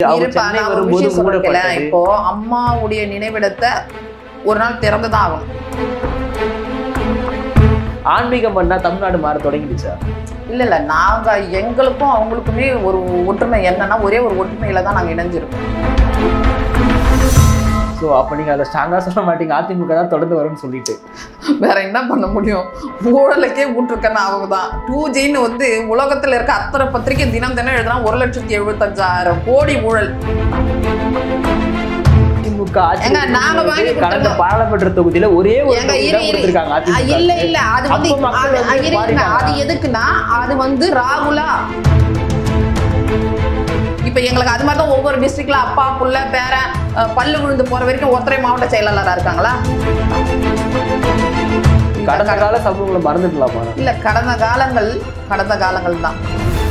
அவங்க இருப்பா, சென்னை நான் ஒரு வரும்போது விஷயம் சொல்றேன் மூடப்பட்டது இப்போ அம்மாவுடைய நினைவிடத்தை ஒரு நாள் திறந்துதான் ஆகணும் ஆன்மீகம் பண்ணா தமிழ்நாடு மாற தொடங்கிடுச்சா இல்ல இல்ல நாங்க எங்களுக்கும் அவங்களுக்குமே ஒரு ஒற்றுமை என்னன்னா ஒரே ஒரு ஒற்றுமையில தான் நாங்க இணைஞ்சிருக்கோம் ஸோ அப்போ நீங்க அதை ஸ்ட்ராங்கா சொல்ல மாட்டீங்க அதிமுக தான் தொடர்ந்து வரும்னு சொல்லிட்டு வேற என்ன பண்ண முடியும் ஊழலுக்கே விட்டுருக்கேன்னு அவங்க தான் டூ ஜின்னு வந்து உலகத்துல இருக்க அத்தனை பத்திரிக்கை தினம் தினம் எழுதுனா ஒரு லட்சத்தி எழுபத்தஞ்சாயிரம் கோடி ஊழல் அதிமுக ஆட்சி ஏங்க, நாங்க வாங்கி இருக்கும்போது கடந்த கொடுத்தோம். பாராளுமன்ற தொகுதியில ஒரே ஒரு ஏங்க, தொகுதி இரு, தான் இரு. கொடுத்திருக்காங்க அஹ் அதிமுக இல்ல இல்ல அது வந்து அப்போ மக்கள் அது- வந்து இருங்க, மாறிட்டாங்க. அது எதுக்குன்னா அது வந்து ராகுலா இப்ப எங்களுக்கு அது மாதிரி தான் ஒவ்வொரு டிஸ்ட்ரிக்ட்ல அப்பா புள்ள பேரன் அஹ், பல்லு விழுந்து போற வரைக்கும் ஒருத்தரை மாவட்ட செயலாளரா இருக்காங்களா கடந்த கால சமூகங்களை மறந்துடலாமா இல்ல கடந்த காலங்கள் கடந்த காலங்கள் தான்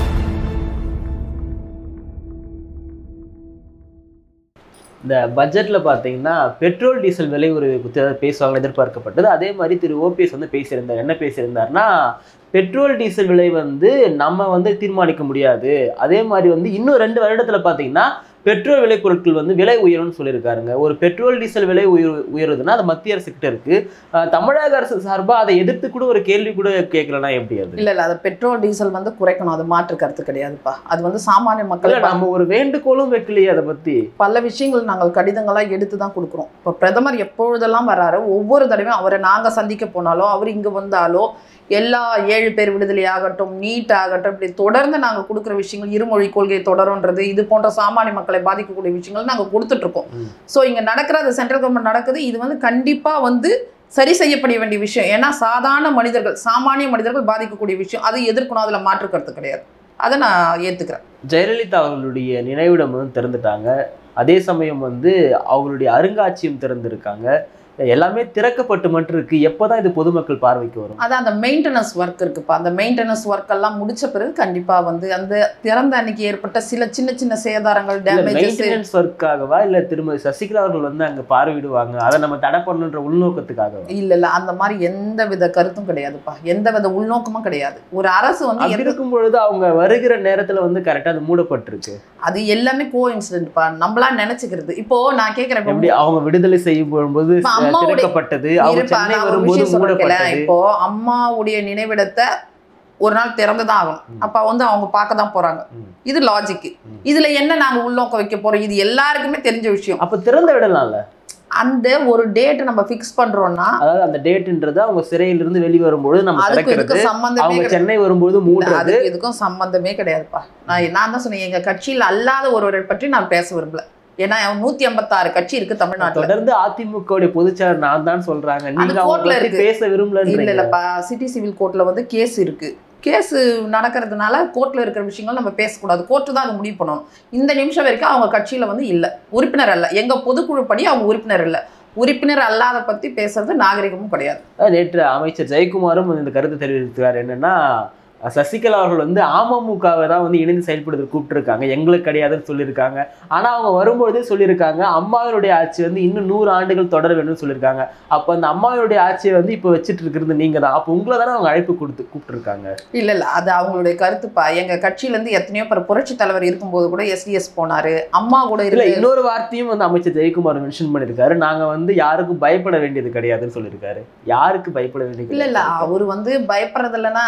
இந்த பட்ஜெட்ல பாத்தீங்கன்னா பெட்ரோல் டீசல் விலை ஒரு பேசுவாங்க எதிர்பார்க்கப்பட்டது அதே மாதிரி திரு ஓபிஎஸ் வந்து பேசியிருந்தார் என்ன பேசியிருந்தாருன்னா பெட்ரோல் டீசல் விலை வந்து நம்ம வந்து தீர்மானிக்க முடியாது அதே மாதிரி வந்து இன்னும் ரெண்டு வருடத்துல பாத்தீங்கன்னா பெட்ரோல் விலை பொருட்கள் வந்து விலை உயரும்னு சொல்லியிருக்காருங்க ஒரு பெட்ரோல் டீசல் விலை உயர் உயருதுன்னா அது மத்திய அரசு கிட்ட இருக்கு அஹ் தமிழக அரசு சார்பா அதை எதிர்த்து கூட ஒரு கேள்வி கூட கேட்கலன்னா எப்படி அது இல்ல இல்ல அது பெட்ரோல் டீசல் வந்து குறைக்கணும் அது மாற்று கருத்து கிடையாதுப்பா அது வந்து சாமானிய இல்ல மக்கள் நம்ம ஒரு வேண்டுகோளும் வைக்கலையே அதை பத்தி பல விஷயங்கள் நாங்கள் கடிதங்களா எடுத்து தான் கொடுக்குறோம் இப்போ பிரதமர் எப்பொழுதெல்லாம் வராரு ஒவ்வொரு தடவையும் அவரை நாங்க சந்திக்க போனாலோ அவர் இங்க வந்தாலோ எல்லா ஏழு பேர் விடுதலை ஆகட்டும் நீட் ஆகட்டும் இப்படி தொடர்ந்து நாங்க கொடுக்குற விஷயங்கள் இருமொழி கொள்கை தொடரும்ன்றது இது போன்ற சாமானிய மக்களை பாதிக்கக்கூடிய விஷயங்கள் நாங்க கொடுத்துட்டு இருக்கோம் ம். ஸோ இங்க நடக்கிறது சென்ட்ரல் கவர்மெண்ட் நடக்குது இது வந்து கண்டிப்பா வந்து சரி செய்யப்பட வேண்டிய விஷயம் ஏன்னா சாதாரண மனிதர்கள் சாமானிய மனிதர்கள் பாதிக்கக்கூடிய விஷயம் அது எதிர்க்கணும் அதுல மாற்று கருத்து கிடையாது அதை நான் ஏத்துக்கிறேன் ஜெயலலிதா அவர்களுடைய நினைவிடம் வந்து திறந்துட்டாங்க அதே சமயம் வந்து அவங்களுடைய அருங்காட்சியம் திறந்திருக்காங்க எல்லாமே திறக்கப்பட்டு மட்டும் இருக்கு எப்போதான் இது பொதுமக்கள் பார்வைக்கு வரும் அதான் அந்த மெயின்டெனன்ஸ் ஒர்க் இருக்குப்பா அந்த மெயின்டெனன்ஸ் ஒர்க் எல்லாம் முடிச்ச பிறகு கண்டிப்பா வந்து அந்த திறந்த அன்னைக்கு ஏற்பட்ட சில சின்ன சின்ன சேதாரங்கள் இல்ல டேமேஜஸ் மெயின்டெனன்ஸ் ஒர்க்காகவா இல்ல திருமதி சசிகலா அவர்கள் வந்து அங்க பார்வையிடுவாங்க அதை நம்ம தடை பண்ணணுன்ற உள்நோக்கத்துக்காகவா இல்ல இல்ல அந்த மாதிரி எந்த வித கருத்தும் கிடையாதுப்பா எந்த வித உள்நோக்கமும் கிடையாது ஒரு அரசு வந்து அப்படி எந்த- இருக்கும் பொழுது அவங்க வருகிற நேரத்துல வந்து கரெக்டா அது மூடப்பட்டிருக்கு அது எல்லாமே கோ இன்சிடென்ட்ப்பா நம்மளா நினைச்சுக்கிறது இப்போ நான் கேக்குறேன் இப்போ எப்படி அவங்க விடுதலை செய்யும் போது இப்ப அம்மாவுடைய- திறக்கப்பட்டது அவங்க இருப்பா, சென்னை நான் ஒரு வரும்போது விஷயம் சொல்றேன் மூடப்பட்டது இப்போ அம்மாவுடைய நினைவிடத்தை ஒரு நாள் திறந்துதான் ஆகணும் ம். அப்ப வந்து அவங்க பார்க்க தான் போறாங்க ம். இது லாஜிக் ம். இதுல என்ன நாங்க உள்நோக்கம் வைக்க போறோம் இது எல்லாருக்குமே தெரிஞ்ச விஷயம் அப்ப திறந்த விடலாம்ல அந்த ஒரு டேட் நம்ம ஃபிக்ஸ் பண்றோம்னா அதாவது அந்த டேட்ன்றது அவங்க சிறையிலிருந்து வெளி வரும்பொழுது நம்ம அதுக்கு திறக்கிறது இதுக்கு சம்பந்தமே அவங்க கிடையாது சென்னை வரும்போது இல்ல, மூடுறது அதுக்கு இதுக்கும் சம்பந்தமே கிடையாதுப்பா நான் நான் தான் சொன்னேன் எங்க கட்சியில் அல்லாத ஒருவரை பற்றி நான் பேச விரும்பல ஏன்னா நூத்தி ஐம்பத்தாறு கட்சி இருக்கு தமிழ்நாட்டுல தொடர்ந்து அதிமுக உடைய பொதுச்செயலர் நான் தான் சொல்றாங்க நீங்க அவங்க கோர்ட்ல பத்தி இருக்கு. பேச இல்ல விரும்பலன்றீங்க இல்லப்பா சிட்டி சிவில் கோர்ட்ல வந்து கேஸ் இருக்கு கேஸ் நடக்கிறதுனால கோர்ட்ல இருக்கிற விஷயங்கள் நம்ம பேசக்கூடாது கோர்ட்டு தான் அது முடிவு பண்ணணும் இந்த நிமிஷம் வரைக்கும் அவங்க கட்சியில வந்து இல்ல உறுப்பினர் அல்ல எங்க பொதுக்குழு படி அவங்க உறுப்பினர் இல்ல உறுப்பினர் அல்லாத பத்தி பேசுறது நாகரிகமும் கிடையாது அஹ் நேற்று அமைச்சர் ஜெயக்குமாரும் இந்த கருத்து தெரிவித்திருக்கிறார் என்னன்னா அஹ் சசிகலா அவர்கள் வந்து அமமுகவை தான் வந்து இணைந்து செயல்படுத்த கூப்பிட்டுருக்காங்க எங்களுக்கு கிடையாதுன்னு சொல்லியிருக்காங்க ஆனா அவங்க வரும்பொழுதே சொல்லியிருக்காங்க அம்மாவினுடைய ஆட்சி வந்து இன்னும் நூறு ஆண்டுகள் தொடர வேணும்னு சொல்லியிருக்காங்க அப்ப அந்த அம்மாவினுடைய ஆட்சியை வந்து இப்போ வச்சுட்டு இருக்கிறது நீங்க தான் அப்போ உங்களை தானே அவங்க அழைப்பு கொடுத்து கூப்பிட்டுருக்காங்க இல்ல இல்ல அது அவங்களுடைய கருத்துப்பா எங்க கட்சியில இருந்து எத்தனையோ பேர் புரட்சி தலைவர் இருக்கும்போது கூட எஸ்டிஎஸ் போனாரு அம்மா கூட இல்ல இருக்கு இன்னொரு வார்த்தையும் வந்து அமைச்சர் ஜெயக்குமார் மென்ஷன் பண்ணிருக்காரு நாங்க வந்து யாருக்கும் பயப்பட வேண்டியது கிடையாதுன்னு சொல்லியிருக்காரு யாருக்கு பயப்பட வேண்டியது இல்ல இல்ல கிடையாது? அவர் வந்து பயப்படுறது இல்லைன்னா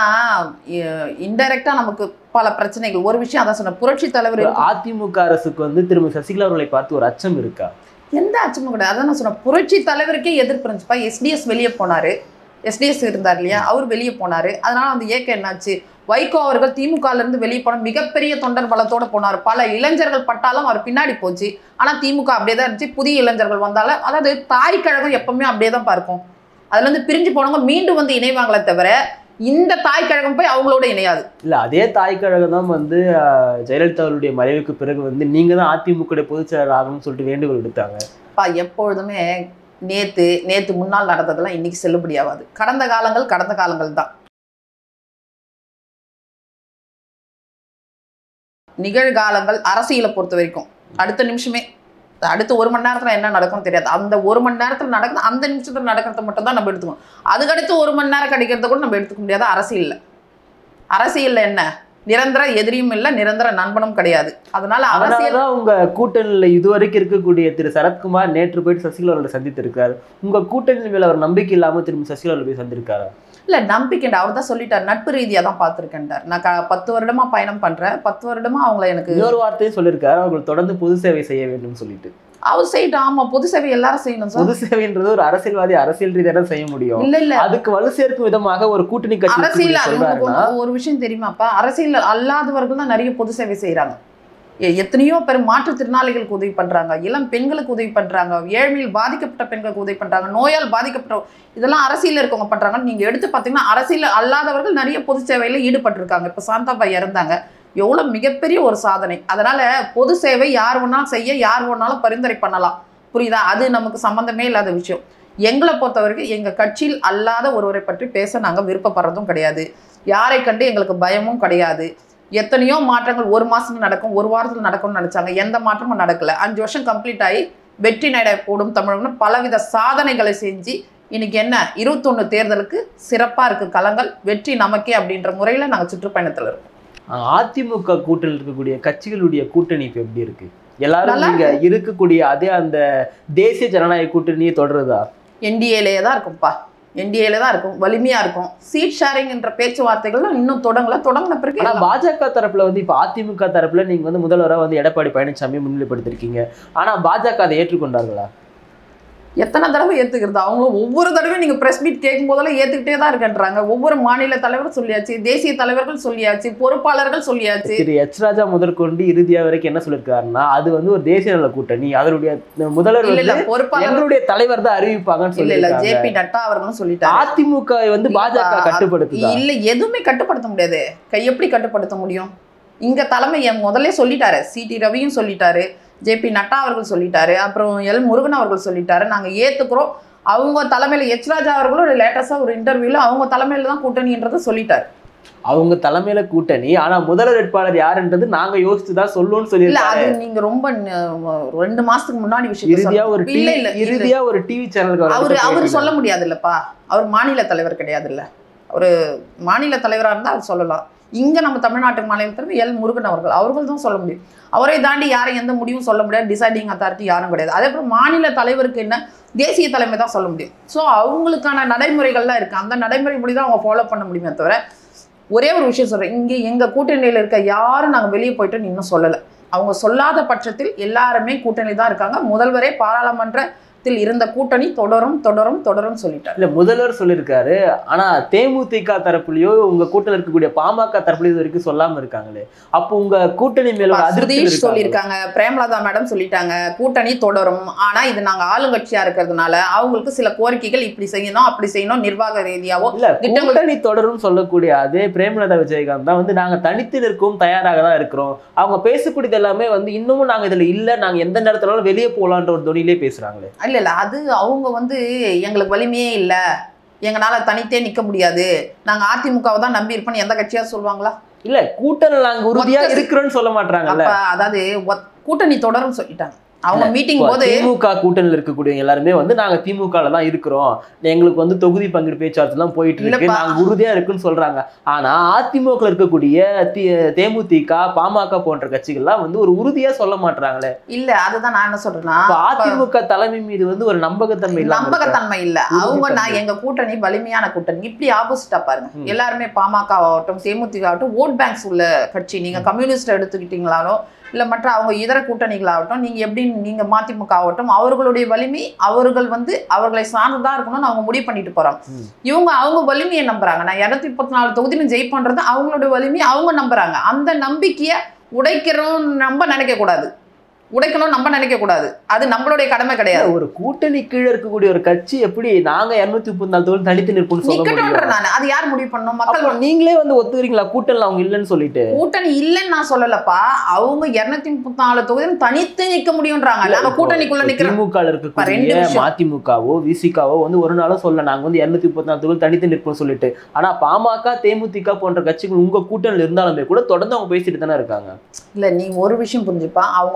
இன்டைரக்டா நமக்கு பல பிரச்சனைகள் ஒரு விஷயம் அதான் சொன்ன புரட்சி தலைவர் ஒரு அதிமுக அரசுக்கு வந்து திரும்ப சசிகலா அவர்களை பார்த்து ஒரு அச்சம் இருக்கா எந்த அச்சமும் கிடையாது அதான் நான் சொன்னேன் புரட்சி தலைவருக்கே எதிர்ப்பு இருந்துச்சுப்பா எஸ்டிஎஸ் வெளியே போனாரு எஸ்டிஎஸ் இருந்தார் இல்லையா அவர் வெளியே போனாரு அதனால அந்த இயக்கம் என்னாச்சு வைகோ அவர்கள் திமுகல இருந்து வெளியே போன மிகப்பெரிய தொண்டர் பலத்தோட போனார் பல இளைஞர்கள் பட்டாலும் அவர் பின்னாடி போச்சு ஆனா திமுக அப்படியே தான் இருந்துச்சு புதிய இளைஞர்கள் வந்தாலும் அதாவது தாய் கழகம் எப்பவுமே அப்படியே தான் பார்க்கும் அதுல இருந்து பிரிஞ்சு போனவங்க மீண்டும் வந்து இணைவாங்களே தவிர இந்த தாய் கழகம் போய் அவங்களோட இணையாது இல்ல அதே தாய் கழகம் தான் வந்து அஹ், ஜெயலலிதா அவருடைய மறைவுக்கு பிறகு வந்து நீங்க தான் அதிமுக பொதுச் செயலாளர் ஆகணும்னு சொல்லிட்டு வேண்டுகோள் விடுத்தாங்க அப்பா எப்பொழுதுமே நேத்து நேத்து முன்னால் நடந்ததெல்லாம் இன்னைக்கு செல்லுபடியாகாது கடந்த காலங்கள் கடந்த காலங்கள் தான் நிகழ்காலங்கள் அரசியலை பொறுத்த வரைக்கும் அடுத்த நிமிஷமே அடுத்த ஒரு மணி நேரத்துல என்ன நடக்கும்னு தெரியாது அந்த ஒரு மணி நேரத்துல நடக்குது அந்த நிமிஷத்துல நடக்கிறத மட்டும் தான் நம்ம எடுத்துக்கணும் அதுக்கடுத்து ஒரு மணி நேரம் கிடைக்கிறத கூட நம்ம எடுத்துக்க முடியாது அரசியல்ல அரசியல்ல என்ன நிரந்தர எதிரியும் இல்ல நிரந்தர நண்பனும் கிடையாது அதனால அரசியல் அதனாலதான் உங்க கூட்டணியில இதுவரைக்கும் இருக்கக்கூடிய திரு சரத்குமார் நேற்று போயிட்டு சசிகலா அவர்களை சந்தித்திருக்காரு உங்க கூட்டணி மேல அவர் நம்பிக்கை இல்லாம திரும்பி சசிகலா அவர்களை போய் சந்திருக்காரு இல்ல நம்பிக்கைண்ட அவர் தான் சொல்லிட்டார் நட்பு ரீதியா தான் பார்த்துருக்கேன்டார் நான் க- பத்து வருடமா பயணம் பண்றேன் பத்து வருடமா அவங்கள எனக்கு இன்னொரு வார்த்தையும் சொல்லியிருக்காரு அவர்கள் தொடர்ந்து பொது சேவை செய்ய வேண்டும் சொல்லிட்டு அவர் செய்யட்டும் ஆமா பொது சேவை எல்லாரும் செய்யணும் சார் பொது சேவைன்றது ஒரு அரசியல்வாதி அரசியல் ரீதியாக தான் செய்ய முடியும் இல்ல இல்ல அதுக்கு வலு சேர்க்கும் விதமாக ஒரு கூட்டணி கட்சி அரசியல் இருக்கக்கூடிய உங்களுக்கு சொல்றாருன்னா ஒண்ணு- ஒரு விஷயம் தெரியுமாப்பா அரசியல் அல்லாதவர்கள் தான் நிறைய பொது சேவை செய்யறாங்க எத்தனையோ பேர் மாற்றுத்திறனாளிகளுக்கு உதவி பண்றாங்க இளம் பெண்களுக்கு உதவி பண்றாங்க ஏழ்மையில் பாதிக்கப்பட்ட பெண்களுக்கு உதவி பண்றாங்க நோயால் பாதிக்கப்பட்ட இதெல்லாம் அரசியல் இருக்கவங்க பண்றாங்க நீங்க எடுத்து பார்த்தீங்கன்னா அரசியல் அல்லாதவர்கள் நிறைய பொது சேவையில ஈடுபட்டிருக்காங்க இப்ப சாந்தாபாய் இறந்தாங்க எவ்வளவு மிகப்பெரிய ஒரு சாதனை அதனால பொது சேவை யார் வேணாலும் செய்ய யார் வேணாலும் பரிந்துரை பண்ணலாம் புரியுதா அது நமக்கு சம்பந்தமே இல்லாத விஷயம் எங்களை பொறுத்த வரைக்கும் எங்க கட்சியில் அல்லாத ஒருவரை பற்றி பேச நாங்க விருப்பப்படுறதும் கிடையாது யாரை கண்டு எங்களுக்கு பயமும் கிடையாது எத்தனையோ மாற்றங்கள் ஒரு மாசத்துல நடக்கும் ஒரு வாரத்துல நடக்கும்னு நினைச்சாங்க எந்த மாற்றமும் நடக்கல அஞ்சு வருஷம் கம்ப்ளீட் ஆகி வெற்றி நடை கூடும் தமிழகம்னு பலவித சாதனைகளை செஞ்சு இன்னைக்கு என்ன இருபத்தொன்னு தேர்தலுக்கு சிறப்பா இருக்கு களங்கள் வெற்றி நமக்கே அப்படின்ற முறையில நாங்க சுற்றுப்பயணத்துல இருக்கோம் அஹ் அதிமுக கூட்டணியில் இருக்கக்கூடிய கட்சிகளுடைய கூட்டணி இப்ப எப்படி இருக்கு எல்லாரும் நல்லா நீங்க இருக்கக்கூடிய அதே அந்த தேசிய ஜனநாயக கூட்டணியை தொடருதா என்டிஏலேயே தான் இருக்கும்ப்பா என்டிஏல தான் இருக்கும் வலிமையா இருக்கும் சீட் ஷேரிங் என்ற பேச்சுவார்த்தைகள்லாம் இன்னும் தொடங்கல தொடங்கின பிறகு ஆனா பாஜக தரப்புல வந்து இப்ப அதிமுக தரப்புல நீங்க வந்து முதல்வரா வந்து எடப்பாடி பழனிசாமி முன்னிலைப்படுத்திருக்கீங்க ஆனா பாஜக அதை ஏற்றுக்கொண்டார்களா எத்தனை தடவை ஏத்துக்கிறது அவங்களும் ஒவ்வொரு தடவையும் நீங்க பிரஸ் மீட் கேட்கும் போதெல்லாம் ஏத்துக்கிட்டே தான் இருக்கன்றாங்க ஒவ்வொரு மாநில தலைவரும் சொல்லியாச்சு தேசிய தலைவர்கள் சொல்லியாச்சு பொறுப்பாளர்கள் சொல்லியாச்சு திரு எச் ராஜா முதற்கொண்டு இறுதியா வரைக்கும் என்ன சொல்லியிருக்காருன்னா அது வந்து ஒரு தேசிய நல கூட்டணி அதனுடைய முதல்வர் இல்ல இல்ல வந்து பொறுப்பாளர் எங்களுடைய தலைவர் தான் அறிவிப்பாங்கன்னு இல்ல இல்ல சொல்லியிருக்காங்க ஜேபி நட்டா அவர்களும் சொல்லிட்டாரு அதிமுக வந்து பாஜக இல்லப்பா, கட்டுப்படுத்துதா இல்ல எதுவுமே கட்டுப்படுத்த முடியாது கை எப்படி கட்டுப்படுத்த முடியும் இங்க தலைமை என் முதல்ல சொல்லிட்டாரு சிடி ரவியும் சொல்லிட்டாரு ஜேபி நட்டா அவர்கள் சொல்லிட்டாரு அப்புறம் எல் முருகன் அவர்கள் சொல்லிட்டாரு நாங்க ஏத்துக்கிறோம் அவங்க தலைமையில எச் ராஜா அவர்களும் ஒரு லேட்டஸ்டா ஒரு இன்டர்வியூல அவங்க தலைமையில தான் கூட்டணின்றதை சொல்லிட்டாரு அவங்க தலைமையில கூட்டணி ஆனா முதல்வர் வேட்பாளர் யாருன்றது நாங்க யோசிச்சு தான் சொல்லுவோம்னு இல்ல சொல்லியிருக்காரு அது நீங்க ரொம்ப ந- ரெண்டு மாசத்துக்கு முன்னாடி விஷயம் இறுதியா ஒரு இல்ல டிவி இல்ல இல்ல. இறுதியா ஒரு டிவி சேனலுக்கு அவரு அவர் சொல்ல முடியாது இல்லப்பா அவர் மாநில தலைவர் கிடையாது இல்ல ஒரு மாநில தலைவரா இருந்தா அவர் சொல்லலாம் இங்க நம்ம தமிழ்நாட்டு மாநில தலைவர் எல் முருகன் அவர்கள் அவர்கள் தான் சொல்ல முடியும் அவரை தாண்டி யாரும் எந்த முடிவும் சொல்ல முடியாது டிசைடிங் அத்தாரிட்டி யாரும் கிடையாது அதே போல மாநில தலைவருக்கு என்ன தேசிய தலைமை தான் சொல்ல முடியும் ஸோ அவங்களுக்கான நடைமுறைகள்லாம் இருக்கு அந்த நடைமுறைப்படி தான் அவங்க ஃபாலோ பண்ண முடியுமே தவிர ஒரே ஒரு விஷயம் சொல்றேன் இங்கே எங்க கூட்டணியில இருக்க யாரும் நாங்க வெளியே போயிட்டு இன்னும் சொல்லலை அவங்க சொல்லாத பட்சத்தில் எல்லாருமே கூட்டணி தான் இருக்காங்க முதல்வரே பாராளுமன்றத்தில் இருந்த கூட்டணி தொடரும் தொடரும் தொடரும் சொல்லிட்டார் இல்ல முதல்வர் சொல்லியிருக்காரு ஆனா தேமுதிக தரப்புலயோ உங்க கூட்டணியில் இருக்கக்கூடிய பாமக தரப்புலயோ இது வரைக்கும் சொல்லாம இருக்காங்களே அப்போ உங்க கூட்டணி மேல ஒரு அதிருப்தி சுதீஷ் இருக்காங்களா? சொல்லியிருக்காங்க பிரேமலதா மேடம் சொல்லிட்டாங்க கூட்டணி தொடரும் ஆனா இது நாங்க ஆளுங்கட்சியா இருக்கிறதுனால அவங்களுக்கு சில கோரிக்கைகள் இப்படி செய்யணும் அப்படி செய்யணும் நிர்வாக ரீதியாவோ இல்ல திட்டங்கள் கூட்டணி தொடரும் சொல்லக்கூடிய அதே பிரேமலதா விஜயகாந்த் தான் வந்து நாங்க தனித்து நிற்கவும் தயாராக தான் இருக்கிறோம் அவங்க பேசக்கூடியது எல்லாமே வந்து இன்னமும் நாங்க இதுல இல்ல நாங்க எந்த நேரத்தினாலும் வெளியே போலான்ற ஒரு தொனிலே பேசுறாங்களே இல்ல இல்ல அது அவங்க வந்து எங்களுக்கு வலிமையே இல்ல எங்களால தனித்தே நிக்க முடியாது நாங்க அதிமுகவை தான் நம்பி இருப்போம்னு எந்த கட்சியா சொல்லுவாங்களா இல்ல கூட்டணி நாங்க உறுதியா மொத்த- இருக்கிறோம்னு சொல்ல மாட்டாங்கல்ல அப்ப அதாவது ஒத்- கூட்டணி தொடரும் சொல்லிட்டாங்க அவங்க மீட்டிங் இப்போ போது திமுக கூட்டணியில் இருக்கக்கூடிய எல்லாருமே வந்து நாங்க திமுகல தான் இருக்கிறோம் எங்களுக்கு வந்து தொகுதி பங்கீடு பேச்சுவார்த்தை எல்லாம் போயிட்டு இருக்கு இல்லப்பா. நாங்க உறுதியா இருக்குன்னு சொல்றாங்க ஆனா அதிமுக இருக்கக்கூடிய தி- தேமுதிக பாமக போன்ற கட்சிகள்லாம் வந்து ஒரு உறுதியா சொல்ல மாட்டாங்களே இல்ல அதுதான் நான் என்ன சொல்றேன்னா இப்ப அதிமுக தலைமை மீது வந்து ஒரு நம்பகத்தன்மை இல்லாம இருக்கா? நம்பகத்தன்மை இல்ல அவங்க உறுதித்தன்மை. நான் எங்க கூட்டணி வலிமையான கூட்டணி இப்படி ஆப்போசிட்டா பாருங்க ம். எல்லாருமே பாமக ஆகட்டும் தேமுதிக ஆகட்டும் ஓட் பேங்க்ஸ் உள்ள கட்சி நீங்க கம்யூனிஸ்ட் எடுத்துக்கிட்டீங்களாலும் இல்ல மற்ற அவங்க இதர கூட்டணிகளாகட்டும் நீங்க எப்படி நீங்க மதிமுக ஆகட்டும் அவர்களுடைய வலிமை அவர்கள் வந்து அவர்களை சார்ந்துதான் இருக்கணும்னு அவங்க முடிவு பண்ணிட்டு போறாங்க ம். இவங்க அவங்க வலிமையை நம்புறாங்க நான் இருநூத்தி முப்பத்தி நாலு தொகுதியிலும் ஜெயிப்பன்றது அவங்களுடைய வலிமையை அவங்க நம்புறாங்க அந்த நம்பிக்கையை உடைக்கிறோம் நம்ப நினைக்க கூடாது உடைக்கணும் நம்ப நினைக்க கூடாது அது நம்மளுடைய கடமை கிடையாது ஒரு கூட்டணி கீழே இருக்கக்கூடிய ஒரு கட்சி எப்படி நாங்க இருநூத்தி முப்பத்தி நாலு தொகுதி தனித்து நிற்போம்னு சொல்ல நிக்கட்டும்ன்ற முடியும் நான் அது யார் முடிவு பண்ணணும் மக்கள் அப்ப நீங்களே வந்து ஒத்துக்கிறீங்களா கூட்டணியில் அவங்க இல்லைன்னு சொல்லிட்டு கூட்டணி இல்லைன்னு நான் சொல்லலப்பா அவங்க இருநூத்தி முப்பத்தி நாலு தொகுதியும் தனித்து நிக்க முடியும்ன்றாங்க நாங்க கூட்டணிக்குள்ள நிக்கிறோம் திமுக ரெண்டு இருக்கக்கூடிய விஷயம். மதிமுகவோ விசிகாவோ வந்து ஒரு நாளும் சொல்ல நாங்க வந்து இருநூத்தி முப்பத்தி நாலு தொகுதி தனித்து நிற்போம் சொல்லிட்டு ஆனா பாமக தேமுதிக போன்ற கட்சிகள் உங்க கூட்டணியில் இருந்தாலுமே கூட தொடர்ந்து அவங்க பேசிட்டு தானே இருக்காங்க இல்ல நீ ஒரு விஷயம் புரிஞ்சுப்பா அவங்க பேசும்